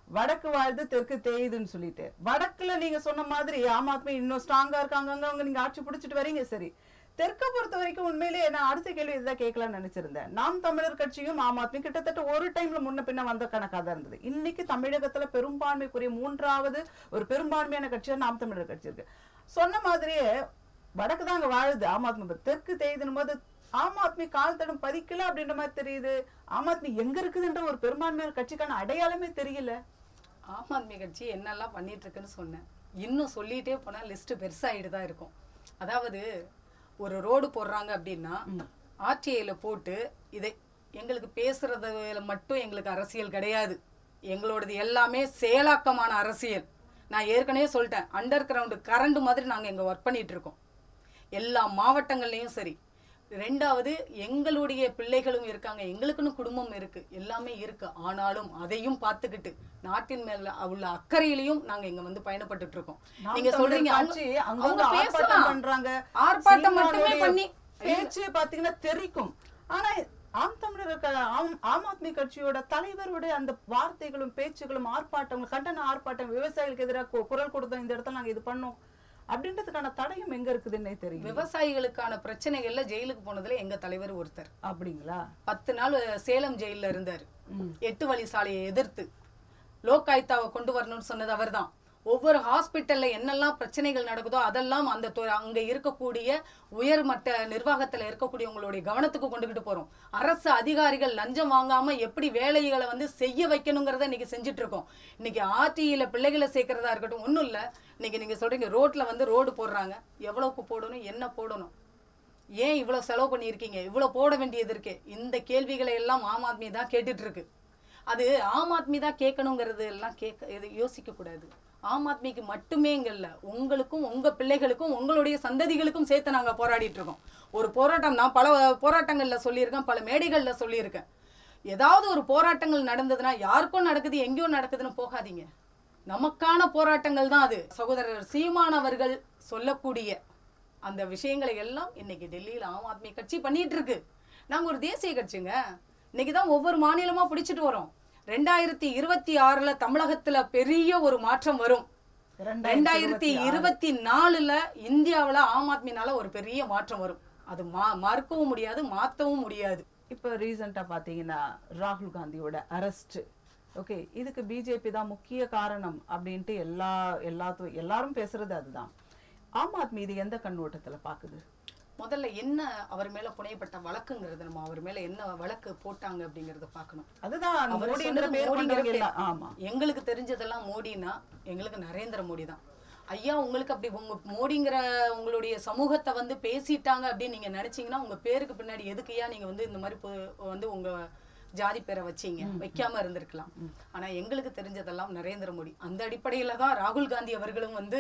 வடக்கு வாழ்ந்து தெற்கு தேயுதுன்னு சொல்லிட்டு வடக்குல நீங்க சொன்ன மாதிரி ஆம் ஆத்மி இன்னும் ஸ்ட்ராங்கா இருக்காங்க அங்க அவங்க நீங்க ஆட்சி பிடிச்சிட்டு வரீங்க சரி தெற்க பொறுத்த வரைக்கும் உண்மையிலேயே நான் அடுத்த கேள்வி இதுதான் கேட்கலாம்னு நினைச்சிருந்தேன் நாம் தமிழர் கட்சியும் ஆம் ஆத்மி கிட்டத்தட்ட ஒரு டைம்ல முன்ன பின்ன வந்த கணக்காக தான் இருந்தது இன்னைக்கு தமிழகத்துல பெரும்பான்மைக்குரிய மூன்றாவது ஒரு பெரும்பான்மையான கட்சியா நாம் தமிழர் கட்சி இருக்கு சொன்ன மாதிரியே வடக்கு தான் அங்க வாழுது ஆம் ஆத்மி இப்ப தெற்கு தேயுதுன்னு போது ஆம் ஆத்மி கால் தடம் பதிக்கல அப்படின்ற மாதிரி தெரியுது ஆம் ஆத்மி எங்க இருக்குதுன்ற ஒரு பெரும்பான்மையான கட்சிக்கான அடையாளமே தெரியல ஆம் ஆத்மி கட்சி என்னெல்லாம் பண்ணிட்டு இருக்குன்னு சொன்னேன் இன்னும் சொல்லிட்டே போனா லிஸ்ட் பெருசாயிட்டு தான் இருக்கும் அதாவது ஒரு ரோடு போடுறாங்க அப்படின்னா ஆர்டிஐல போட்டு இதை எங்களுக்கு பேசுறதுல மட்டும் எங்களுக்கு அரசியல் கிடையாது எங்களோடது எல்லாமே செயலாக்கமான அரசியல் நான் ஏற்கனவே சொல்லிட்டேன் அண்டர் கிரவுண்டு கரண்ட் மாதிரி நாங்க இங்க ஒர்க் பண்ணிட்டு இருக்கோம் எல்லா மாவட்டங்கள்லயும் சரி ரெண்டாவது எங்களுடைய பிள்ளைகளும் இருக்காங்க எங்களுக்குன்னு குடும்பம் இருக்கு எல்லாமே இருக்கு ஆனாலும் அதையும் பார்த்துக்கிட்டு நாட்டின் மேல உள்ள அக்கறையிலையும் நாங்க இங்க வந்து பயணப்பட்டுட்டு இருக்கோம் நாம் நீங்க தமிழர் சொல்றீங்க கட்சி அவங்க அங்கங்க அவங்க ஆர்ப்பாட்டம் பேசலாம் பண்றாங்க ஆர்ப்பாட்டம் மட்டுமே சீமானுடைய பண்ணி பேச்சு பாத்தீங்கன்னா தெரிக்கும் ஆனா ஆம் தமிழர் க- ஆம் ஆம் ஆத்மி கட்சியோட தலைவருடைய அந்த வார்த்தைகளும் பேச்சுகளும் ஆர்ப்பாட்டங்களும் கண்டன ஆர்ப்பாட்டம் விவசாயிகளுக்கு எதிராக குரல் கொடுத்தோம் இந்த இடத்துல நாங்க இது பண்ணோம் அப்படின்றதுக்கான தடயம் எங்க இருக்குதுன்னே தெரியும் விவசாயிகளுக்கான பிரச்சனைகள்ல ஜெயிலுக்கு போனதுல எங்க தலைவர் ஒருத்தர் அப்படிங்களா பத்து நாள் சேலம் ஜெயில்ல இருந்தாரு எட்டு வழி சாலையை எதிர்த்து லோக் ஆயுக்தாவை கொண்டு வரணும்னு சொன்னது அவர்தான் ஒவ்வொரு ஹாஸ்பிட்டல்ல என்னெல்லாம் பிரச்சனைகள் நடக்குதோ அதெல்லாம் அந்த துறை- அங்க இருக்கக்கூடிய உயர்மட்ட நிர்வாகத்துல இருக்கக்கூடியவங்களுடைய கவனத்துக்கு கொண்டுகிட்டு போறோம் அரசு அதிகாரிகள் லஞ்சம் வாங்காம எப்படி வேலைகளை வந்து செய்ய வைக்கணுங்கிறத இன்னைக்கு செஞ்சுட்டு இருக்கோம் இன்னைக்கு ஆர்டியில பிள்ளைகளை சேர்க்கறதா இருக்கட்டும் ஒண்ணும் இல்ல இன்னைக்கு நீங்க சொல்றீங்க ரோட்ல வந்து ரோடு போடுறாங்க எவ்வளவுக்கு போடணும் என்ன போடணும் ஏன் இவ்வளவு செலவு பண்ணியிருக்கீங்க இவ்வளவு போட வேண்டியது இருக்கு இந்த கேள்விகளை எல்லாம் ஆம் ஆத்மி தான் கேட்டுட்டு இருக்கு அது ஆம் ஆத்மி தான் கேட்கணுங்கிறது எல்லாம் கேட்க இது யோசிக்க கூடாது ஆம் ஆத்மிக்கு மட்டுமேங்கல்ல உங்களுக்கும் உங்க பிள்ளைகளுக்கும் உங்களுடைய சந்ததிகளுக்கும் சேர்த்து நாங்க போராடிட்டு இருக்கோம் ஒரு போராட்டம் நான் பல போராட்டங்கள்ல சொல்லியிருக்கேன் பல மேடைகள்ல சொல்லியிருக்கேன் ஏதாவது ஒரு போராட்டங்கள் நடந்ததுன்னா யாருக்கும் நடக்குது எங்கேயோ நடக்குதுன்னு போகாதீங்க நமக்கான போராட்டங்கள் தான் அது சகோதரர் சீமான் அவர்கள் சொல்லக்கூடிய அந்த விஷயங்களை எல்லாம் இன்னைக்கு டெல்லியில் ஆம் ஆத்மி கட்சி பண்ணிட்டு இருக்கு நாங்க ஒரு தேசிய கட்சிங்க இன்னைக்கு தான் ஒவ்வொரு மாநிலமா பிடிச்சிட்டு வரோம் ரெண்டாயிரத்தி இருபத்தி ஆறுல தமிழகத்துல பெரிய ஒரு மாற்றம் வரும் ரெண்டாயிரத்தி இருபத்தி நாலுல இந்தியாவுல ஆம் ஆத்மினால ஒரு பெரிய மாற்றம் வரும் அது மா மறுக்கவும் முடியாது மாத்தவும் முடியாது இப்ப ரீசெண்டா பாத்தீங்கன்னா ராகுல் காந்தியோட அரெஸ்ட் ஓகே இதுக்கு பிஜேபி தான் முக்கிய காரணம் அப்படின்ட்டு எல்லா எல்லாத்து எல்லாரும் பேசுறது அதுதான் ஆம் ஆத்மி இது எந்த கண்ணோட்டத்துல பாக்குது முதல்ல என்ன அவர் மேல புனையப்பட்ட வழக்குங்கிறது நம்ம அவர் மேல என்ன வழக்கு போட்டாங்க அப்படிங்கறத பார்க்கணும் அதுதான் அவர் மோடின்ற சொன்னது பேர் மோடிங்கிற கொண்டவங்க பேர். எல்லாம் ஆமா எங்களுக்கு தெரிஞ்சதெல்லாம் மோடினா எங்களுக்கு நரேந்திர மோடி தான் ஐயா உங்களுக்கு அப்படி உங்க மோடிங்கிற உங்களுடைய சமூகத்தை வந்து பேசிட்டாங்க அப்படின்னு நீங்க நினைச்சீங்கன்னா உங்க பேருக்கு பின்னாடி எதுக்குயா நீங்க வந்து இந்த மாதிரி பொ- வந்து உங்க ஜாதி பேரை வச்சீங்க வைக்காம இருந்திருக்கலாம் ஆனா எங்களுக்கு தெரிஞ்சதெல்லாம் நரேந்திர மோடி அந்த அடிப்படையில தான் ராகுல் காந்தி அவர்களும் வந்து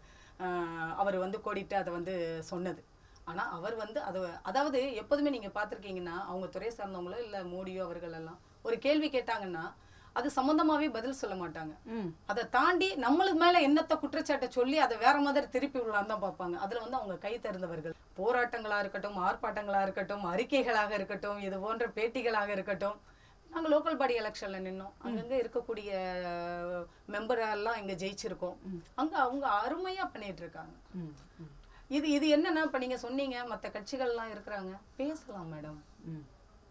ஆஹ், அவர் வந்து கோடிட்டு அதை வந்து சொன்னது ஆனா அவர் வந்து அது அதாவது எப்போதுமே நீங்க பார்த்திருக்கீங்கன்னா அவங்க துறை சார்ந்தவங்களோ இல்ல மோடியோ அவர்கள் எல்லாம் ஒரு கேள்வி கேட்டாங்கன்னா அது சம்பந்தமாவே பதில் சொல்ல மாட்டாங்க ம் அதை தாண்டி நம்மளுக்கு மேல என்னத்த குற்றச்சாட்டை சொல்லி அதை வேற மாதிரி திருப்பி விடலாம் தான் பார்ப்பாங்க அதுல வந்து அவங்க கை திறந்தவர்கள் போராட்டங்களா இருக்கட்டும் ஆர்ப்பாட்டங்களா இருக்கட்டும் அறிக்கைகளாக இருக்கட்டும் இது போன்ற பேட்டிகளாக இருக்கட்டும் நாங்க லோக்கல் பாடி எலெக்ஷன்ல நின்னோம் அங்கங்க இருக்கக்கூடிய மெம்பர் எல்லாம் இங்க ஜெயிச்சிருக்கோம் அங்க அவங்க அருமையா பண்ணிட்டு இருக்காங்க ம் ம், இது இது என்னன்னா இப்ப நீங்க சொன்னீங்க மத்த கட்சிகள்லாம் இருக்கிறாங்க பேசலாம் மேடம் ம்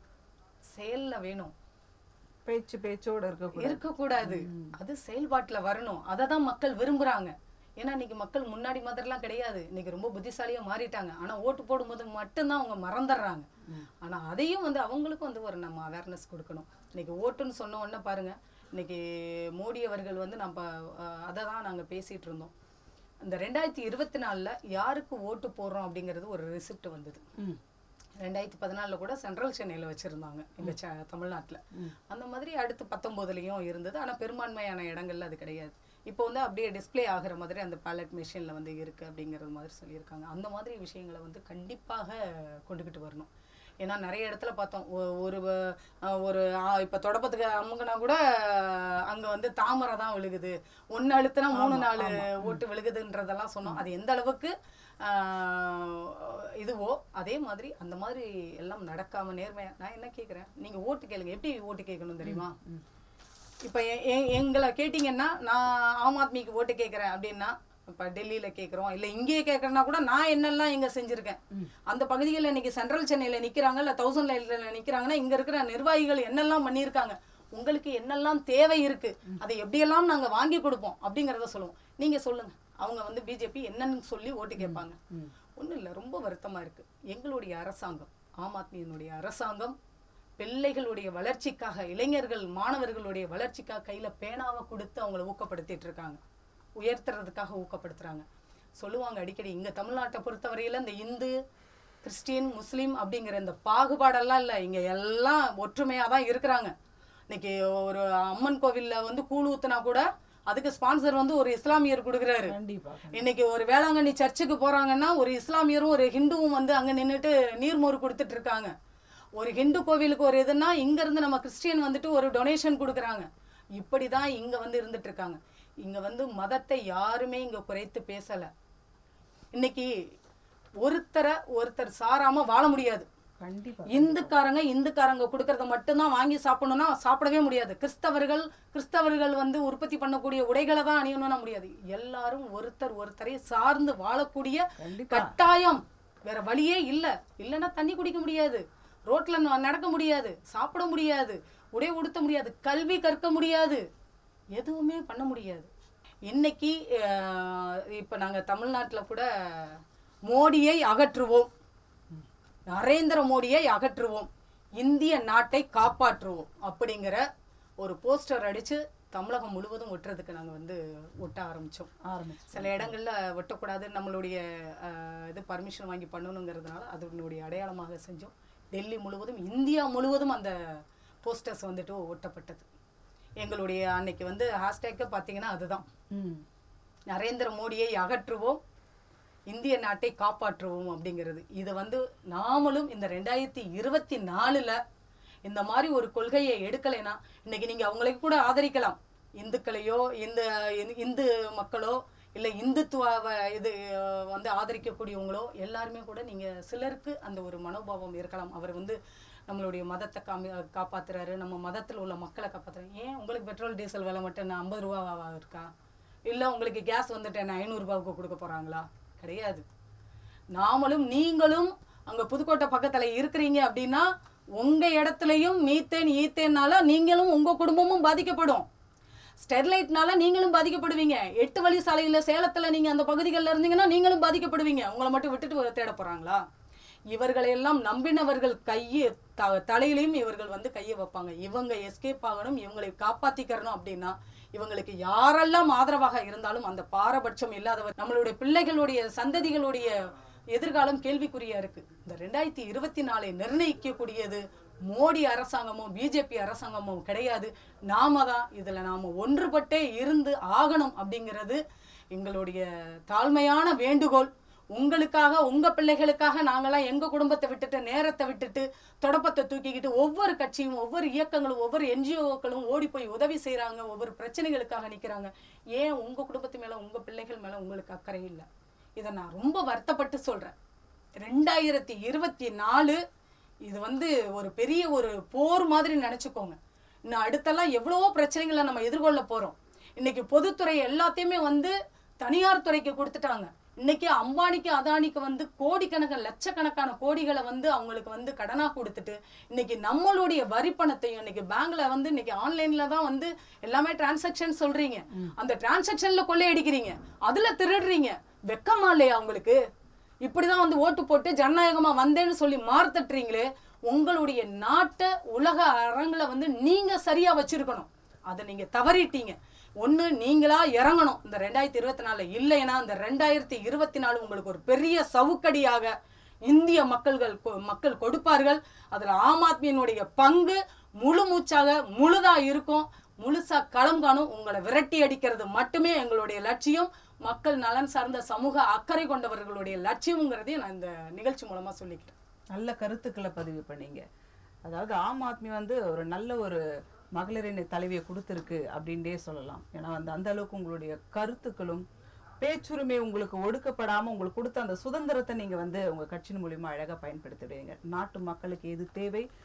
செயல்ல வேணும் பேச்சு பேச்சோட இருக்கக்கூடாது இருக்கக்கூடாது அது செயல்பாட்டுல வரணும் அதை தான் மக்கள் விரும்புறாங்க ஏன்னா இன்னைக்கு மக்கள் முன்னாடி மாதிரிலாம் கிடையாது இன்னைக்கு ரொம்ப புத்திசாலியா மாறிட்டாங்க ஆனா ஓட்டு போடும்போது மட்டும்தான் அவங்க மறந்துடுறாங்க ஆனா அதையும் வந்து அவங்களுக்கும் வந்து ஒரு நம்ம அவேர்னஸ் கொடுக்கணும் இன்னைக்கு ஓட்டுன்னு சொன்ன உடனே பாருங்க இன்னைக்கு மோடி அவர்கள் வந்து நம்ம அதை தான் நாங்க பேசிட்டு இருந்தோம் இந்த ரெண்டாயிரத்தி இருபத்தி நாலுல யாருக்கு ஓட்டு போடுறோம் அப்படிங்கிறது ஒரு ரிசிப்ட் வந்தது ம் ரெண்டாயிரத்தி பதினாலுல கூட சென்ட்ரல் சென்னையில வச்சிருந்தாங்க எங்க ச- தமிழ்நாட்டுல அந்த மாதிரி அடுத்து பத்தொன்பதுலயும் இருந்தது ஆனா பெரும்பான்மையான இடங்கள்ல அது கிடையாது இப்போ வந்து அப்படியே டிஸ்ப்ளே ஆகுற மாதிரி அந்த பேலட் மிஷின்ல வந்து இருக்கு அப்படிங்கறது மாதிரி சொல்லியிருக்காங்க அந்த மாதிரி விஷயங்களை வந்து கண்டிப்பாக கொண்டுகிட்டு வரணும் ஏன்னா நிறைய இடத்துல பார்த்தோம் ஒ- ஒரு அஹ், ஒரு ஆ- இப்ப தொடப்பத்துக்கு அமுங்கினா கூட அங்க வந்து தாமரை தான் விழுகுது ஒன்னு அழுத்தினா மூணு நாலு ஓட்டு விழுகுதுன்றதெல்லாம் சொன்னோம் அது எந்த அளவுக்கு ஆஹ், இதுவோ அதே மாதிரி அந்த மாதிரி எல்லாம் நடக்காம நேர்மையா நான் என்ன கேக்குறேன் நீங்க ஓட்டு கேளுங்க எப்படி ஓட்டு கேட்கணும் தெரியுமா இப்போ எங்களை கேட்டிங்கன்னா நான் ஆம் ஆத்மிக்கு ஓட்டு கேட்குறேன் அப்படின்னா இப்போ டெல்லியில் கேட்குறோம் இல்லை இங்கேயே கேட்குறேன்னா கூட நான் என்னெல்லாம் இங்கே செஞ்சுருக்கேன் அந்த பகுதிகளில் இன்னைக்கு சென்ட்ரல் சென்னையில் நிற்கிறாங்க இல்லை தௌசண்ட் லைனில் நிற்கிறாங்கன்னா இங்கே இருக்கிற நிர்வாகிகள் என்னெல்லாம் பண்ணியிருக்காங்க உங்களுக்கு என்னெல்லாம் தேவை இருக்கு அதை எப்படியெல்லாம் நாங்கள் வாங்கி கொடுப்போம் அப்படிங்கிறத சொல்லுவோம் நீங்கள் சொல்லுங்க அவங்க வந்து பிஜேபி என்னன்னு சொல்லி ஓட்டு கேட்பாங்க ஒன்றும் இல்லை ரொம்ப வருத்தமாக இருக்கு எங்களுடைய அரசாங்கம் ஆம் ஆத்மியினுடைய அரசாங்கம் பிள்ளைகளுடைய வளர்ச்சிக்காக இளைஞர்கள் மாணவர்களுடைய வளர்ச்சிக்காக கையில பேனாவை கொடுத்து அவங்கள ஊக்கப்படுத்திட்டு இருக்காங்க உயர்த்துறதுக்காக ஊக்கப்படுத்துறாங்க சொல்லுவாங்க அடிக்கடி இங்க தமிழ்நாட்டை பொறுத்தவரையில இந்த இந்து கிறிஸ்டின் முஸ்லீம் அப்படிங்கிற இந்த பாகுபாடெல்லாம் இல்லை இங்க எல்லாம் ஒற்றுமையா தான் இருக்கிறாங்க இன்னைக்கு ஒரு அம்மன் கோவில்ல வந்து கூழ் ஊத்துனா கூட அதுக்கு ஸ்பான்சர் வந்து ஒரு இஸ்லாமியர் கொடுக்குறாரு கண்டிப்பா இன்னைக்கு ஒரு வேளாங்கண்ணி சர்ச்சுக்கு போறாங்கன்னா ஒரு இஸ்லாமியரும் ஒரு ஹிந்துவும் வந்து அங்க நின்னுட்டு நீர்மோர் கொடுத்துட்டு இருக்காங்க ஒரு ஹிந்து கோவிலுக்கு ஒரு இதுன்னா இங்க இருந்து நம்ம கிறிஸ்டியன் வந்துட்டு ஒரு டொனேஷன் கொடுக்குறாங்க இப்படிதான் இங்க வந்து இருந்துட்டு இருக்காங்க இங்க வந்து மதத்தை யாருமே இங்க குறைத்து பேசல இன்னைக்கு ஒருத்தரை ஒருத்தர் சாராம வாழ முடியாது கண்டிப்பா இந்துக்காரங்க இந்துக்காரங்க கொடுக்கறத மட்டும்தான் வாங்கி சாப்பிடணும்னா சாப்பிடவே முடியாது கிறிஸ்தவர்கள் கிறிஸ்தவர்கள் வந்து உற்பத்தி பண்ணக்கூடிய உடைகளை தான் அணியணும்னா முடியாது எல்லாரும் ஒருத்தர் ஒருத்தரை சார்ந்து வாழக்கூடிய கண்டிப்பா. கட்டாயம் வேற வழியே இல்ல இல்லைன்னா தண்ணி குடிக்க முடியாது ரோட்ல ந- நடக்க முடியாது சாப்பிட முடியாது உடை உடுத்த முடியாது கல்வி கற்க முடியாது எதுவுமே பண்ண முடியாது இன்னைக்கு அஹ், இப்ப நாங்க தமிழ்நாட்டுல கூட மோடியை அகற்றுவோம் நரேந்திர மோடியை அகற்றுவோம் இந்திய நாட்டை காப்பாற்றுவோம் அப்படிங்கிற ஒரு போஸ்டர் அடிச்சு தமிழகம் முழுவதும் ஒட்டுறதுக்கு நாங்க வந்து ஒட்ட ஆரம்பிச்சோம் ஆரம்பிச்சு சில இடங்கள்ல ஒட்டக்கூடாது நம்மளுடைய அஹ், இது பர்மிஷன் வாங்கி பண்ணணுங்கிறதுனால அதனுடைய அடையாளமாக செஞ்சோம் டெல்லி முழுவதும் இந்தியா முழுவதும் அந்த போஸ்டர்ஸ் வந்துட்டு ஒட்டப்பட்டது எங்களுடைய அன்னைக்கு வந்து ஹேஷ்டேக்கை பார்த்தீங்கன்னா அதுதான் ம் நரேந்திர மோடியை அகற்றுவோம் இந்திய நாட்டை காப்பாற்றுவோம் அப்படிங்கிறது இது வந்து நாமளும் இந்த ரெண்டாயிரத்தி இருபத்தி நாலுல இந்த மாதிரி ஒரு கொள்கையை எடுக்கலைன்னா இன்னைக்கு நீங்க அவங்களை கூட ஆதரிக்கலாம் இந்துக்களையோ இந்த இந்து- இந்து மக்களோ இல்ல இந்துத்துவ இது அஹ், வந்து ஆதரிக்கக்கூடியவங்களோ எல்லாருமே கூட நீங்க சிலருக்கு அந்த ஒரு மனோபாவம் இருக்கலாம் அவர் வந்து நம்மளுடைய மதத்தை காமி காப்பாத்துறாரு நம்ம மதத்தில் உள்ள மக்களை காப்பாத்துறாரு ஏன் உங்களுக்கு பெட்ரோல் டீசல் விலை மட்டும் என்ன ஐம்பது ரூபாவா இருக்கா இல்லை உங்களுக்கு கேஸ் வந்துட்டு என்ன ஐநூறுரூபாவுக்கு கொடுக்க போகிறாங்களா கிடையாது நாமளும் நீங்களும் அங்கே புதுக்கோட்டை பக்கத்தில் இருக்கிறீங்க அப்படின்னா உங்கள் இடத்துலையும் மீத்தேன் ஈத்தேன்னால நீங்களும் உங்கள் குடும்பமும் பாதிக்கப்படும் ஸ்டெர்லைட்னால நீங்களும் பாதிக்கப்படுவீங்க எட்டு வழி சாலையில் சேலத்தில் நீங்கள் அந்த பகுதிகளில் இருந்தீங்கன்னா நீங்களும் பாதிக்கப்படுவீங்க உங்களை மட்டும் விட்டுட்டு தேட போகிறாங்களா இவர்களையெல்லாம் நம்பினவர்கள் கையை த தலையிலையும் இவர்கள் வந்து கையை வைப்பாங்க இவங்க எஸ்கேப் ஆகணும் இவங்களை காப்பாத்திக்கிறணும் அப்படின்னா இவங்களுக்கு யாரெல்லாம் ஆதரவாக இருந்தாலும் அந்த பாரபட்சம் இல்லாதவர் நம்மளுடைய பிள்ளைகளுடைய சந்ததிகளுடைய எதிர்காலம் கேள்விக்குறியா இருக்கு இந்த ரெண்டாயிரத்தி இருபத்தி நாலை நிர்ணயிக்கக்கூடியது மோடி அரசாங்கமும் பிஜேபி அரசாங்கமும் கிடையாது நாம தான் இதுல நாம ஒன்றுபட்டே இருந்து ஆகணும் அப்படிங்கிறது எங்களுடைய தாழ்மையான வேண்டுகோள் உங்களுக்காக உங்க பிள்ளைகளுக்காக நாங்கெல்லாம் எங்க குடும்பத்தை விட்டுட்டு நேரத்தை விட்டுட்டு தொடப்பத்தை தூக்கிக்கிட்டு ஒவ்வொரு கட்சியும் ஒவ்வொரு இயக்கங்களும் ஒவ்வொரு என்ஜிஓக்களும் ஓடி போய் உதவி செய்றாங்க ஒவ்வொரு பிரச்சனைகளுக்காக நிக்கிறாங்க ஏன் உங்க குடும்பத்து மேல உங்க பிள்ளைகள் மேல உங்களுக்கு அக்கறை இல்லை இதை நான் ரொம்ப வருத்தப்பட்டு சொல்றேன் ரெண்டாயிரத்தி இருபத்தி நாலு இது வந்து ஒரு பெரிய ஒரு போர் மாதிரி நினைச்சுக்கோங்க இன்னும் அடுத்தெல்லாம் எவ்வளவோ பிரச்சனைகளை நம்ம எதிர்கொள்ள போறோம் இன்னைக்கு பொதுத்துறை எல்லாத்தையுமே வந்து தனியார் துறைக்கு கொடுத்துட்டாங்க இன்னைக்கு அம்பானிக்கு அதானிக்கு வந்து கோடிக்கணக்கான லட்சக்கணக்கான கோடிகளை வந்து அவங்களுக்கு வந்து கடனா கொடுத்துட்டு இன்னைக்கு நம்மளுடைய வரி பணத்தையும் இன்னைக்கு பேங்க்ல வந்து இன்னைக்கு ஆன்லைன்ல தான் வந்து எல்லாமே டிரான்சாக்ஷன் சொல்றீங்க அந்த டிரான்சாக்ஷன்ல கொள்ளையடிக்கிறீங்க அதுல திருடுறீங்க வெக்கமா இல்லையா உங்களுக்கு இப்படிதான் வந்து ஓட்டு போட்டு ஜனநாயகமா வந்தேன்னு சொல்லி மார்த்தட்டுறீங்களே உங்களுடைய நாட்டை உலக அரங்குல வந்து நீங்க சரியா வச்சிருக்கணும் அதை நீங்க தவறிட்டீங்க ஒண்ணு நீங்களா இறங்கணும் இந்த ரெண்டாயிரத்தி இருபத்தி நாலுல இல்லைன்னா இந்த ரெண்டாயிரத்தி இருபத்தி நாலு உங்களுக்கு ஒரு பெரிய சவுக்கடியாக இந்திய மக்கள்கள் கொ- மக்கள் கொடுப்பார்கள் அதுல ஆம் ஆத்மியினுடைய பங்கு முழு மூச்சாக முழுதா இருக்கும் முழுசா களம் காணும் உங்களை விரட்டி அடிக்கிறது மட்டுமே எங்களுடைய லட்சியம் மக்கள் நலன் சார்ந்த சமூக அக்கறை கொண்டவர்களுடைய லட்சியம்ங்கிறதையும் நான் இந்த நிகழ்ச்சி மூலமா சொல்லிக்கிறேன் நல்ல கருத்துக்களை பதிவு பண்ணீங்க அதாவது ஆம் ஆத்மி வந்து ஒரு நல்ல ஒரு மகளிரின் தலைவியை கொடுத்துருக்கு அப்படின்டே சொல்லலாம் ஏன்னா வந்து அந்த அளவுக்கு உங்களுடைய கருத்துக்களும் பேச்சுரிமை உங்களுக்கு ஒடுக்கப்படாம உங்களுக்கு கொடுத்த அந்த சுதந்திரத்தை நீங்க வந்து உங்க கட்சியின் மூலியமா அழகா பயன்படுத்திடுவீங்க நாட்டு மக்களுக்கு எது தேவை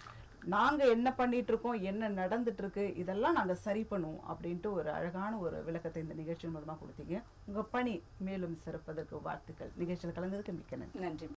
நாங்க என்ன பண்ணிட்டு இருக்கோம் என்ன நடந்துட்டு இருக்கு இதெல்லாம் நாங்க சரி பண்ணுவோம் அப்படின்ட்டு ஒரு அழகான ஒரு விளக்கத்தை இந்த நிகழ்ச்சி மூலமா கொடுத்தீங்க உங்க பணி மேலும் சிறப்பதற்கு வாழ்த்துக்கள் நிகழ்ச்சியில் கலந்ததுக்கு மிக்க நன்றி நன்றி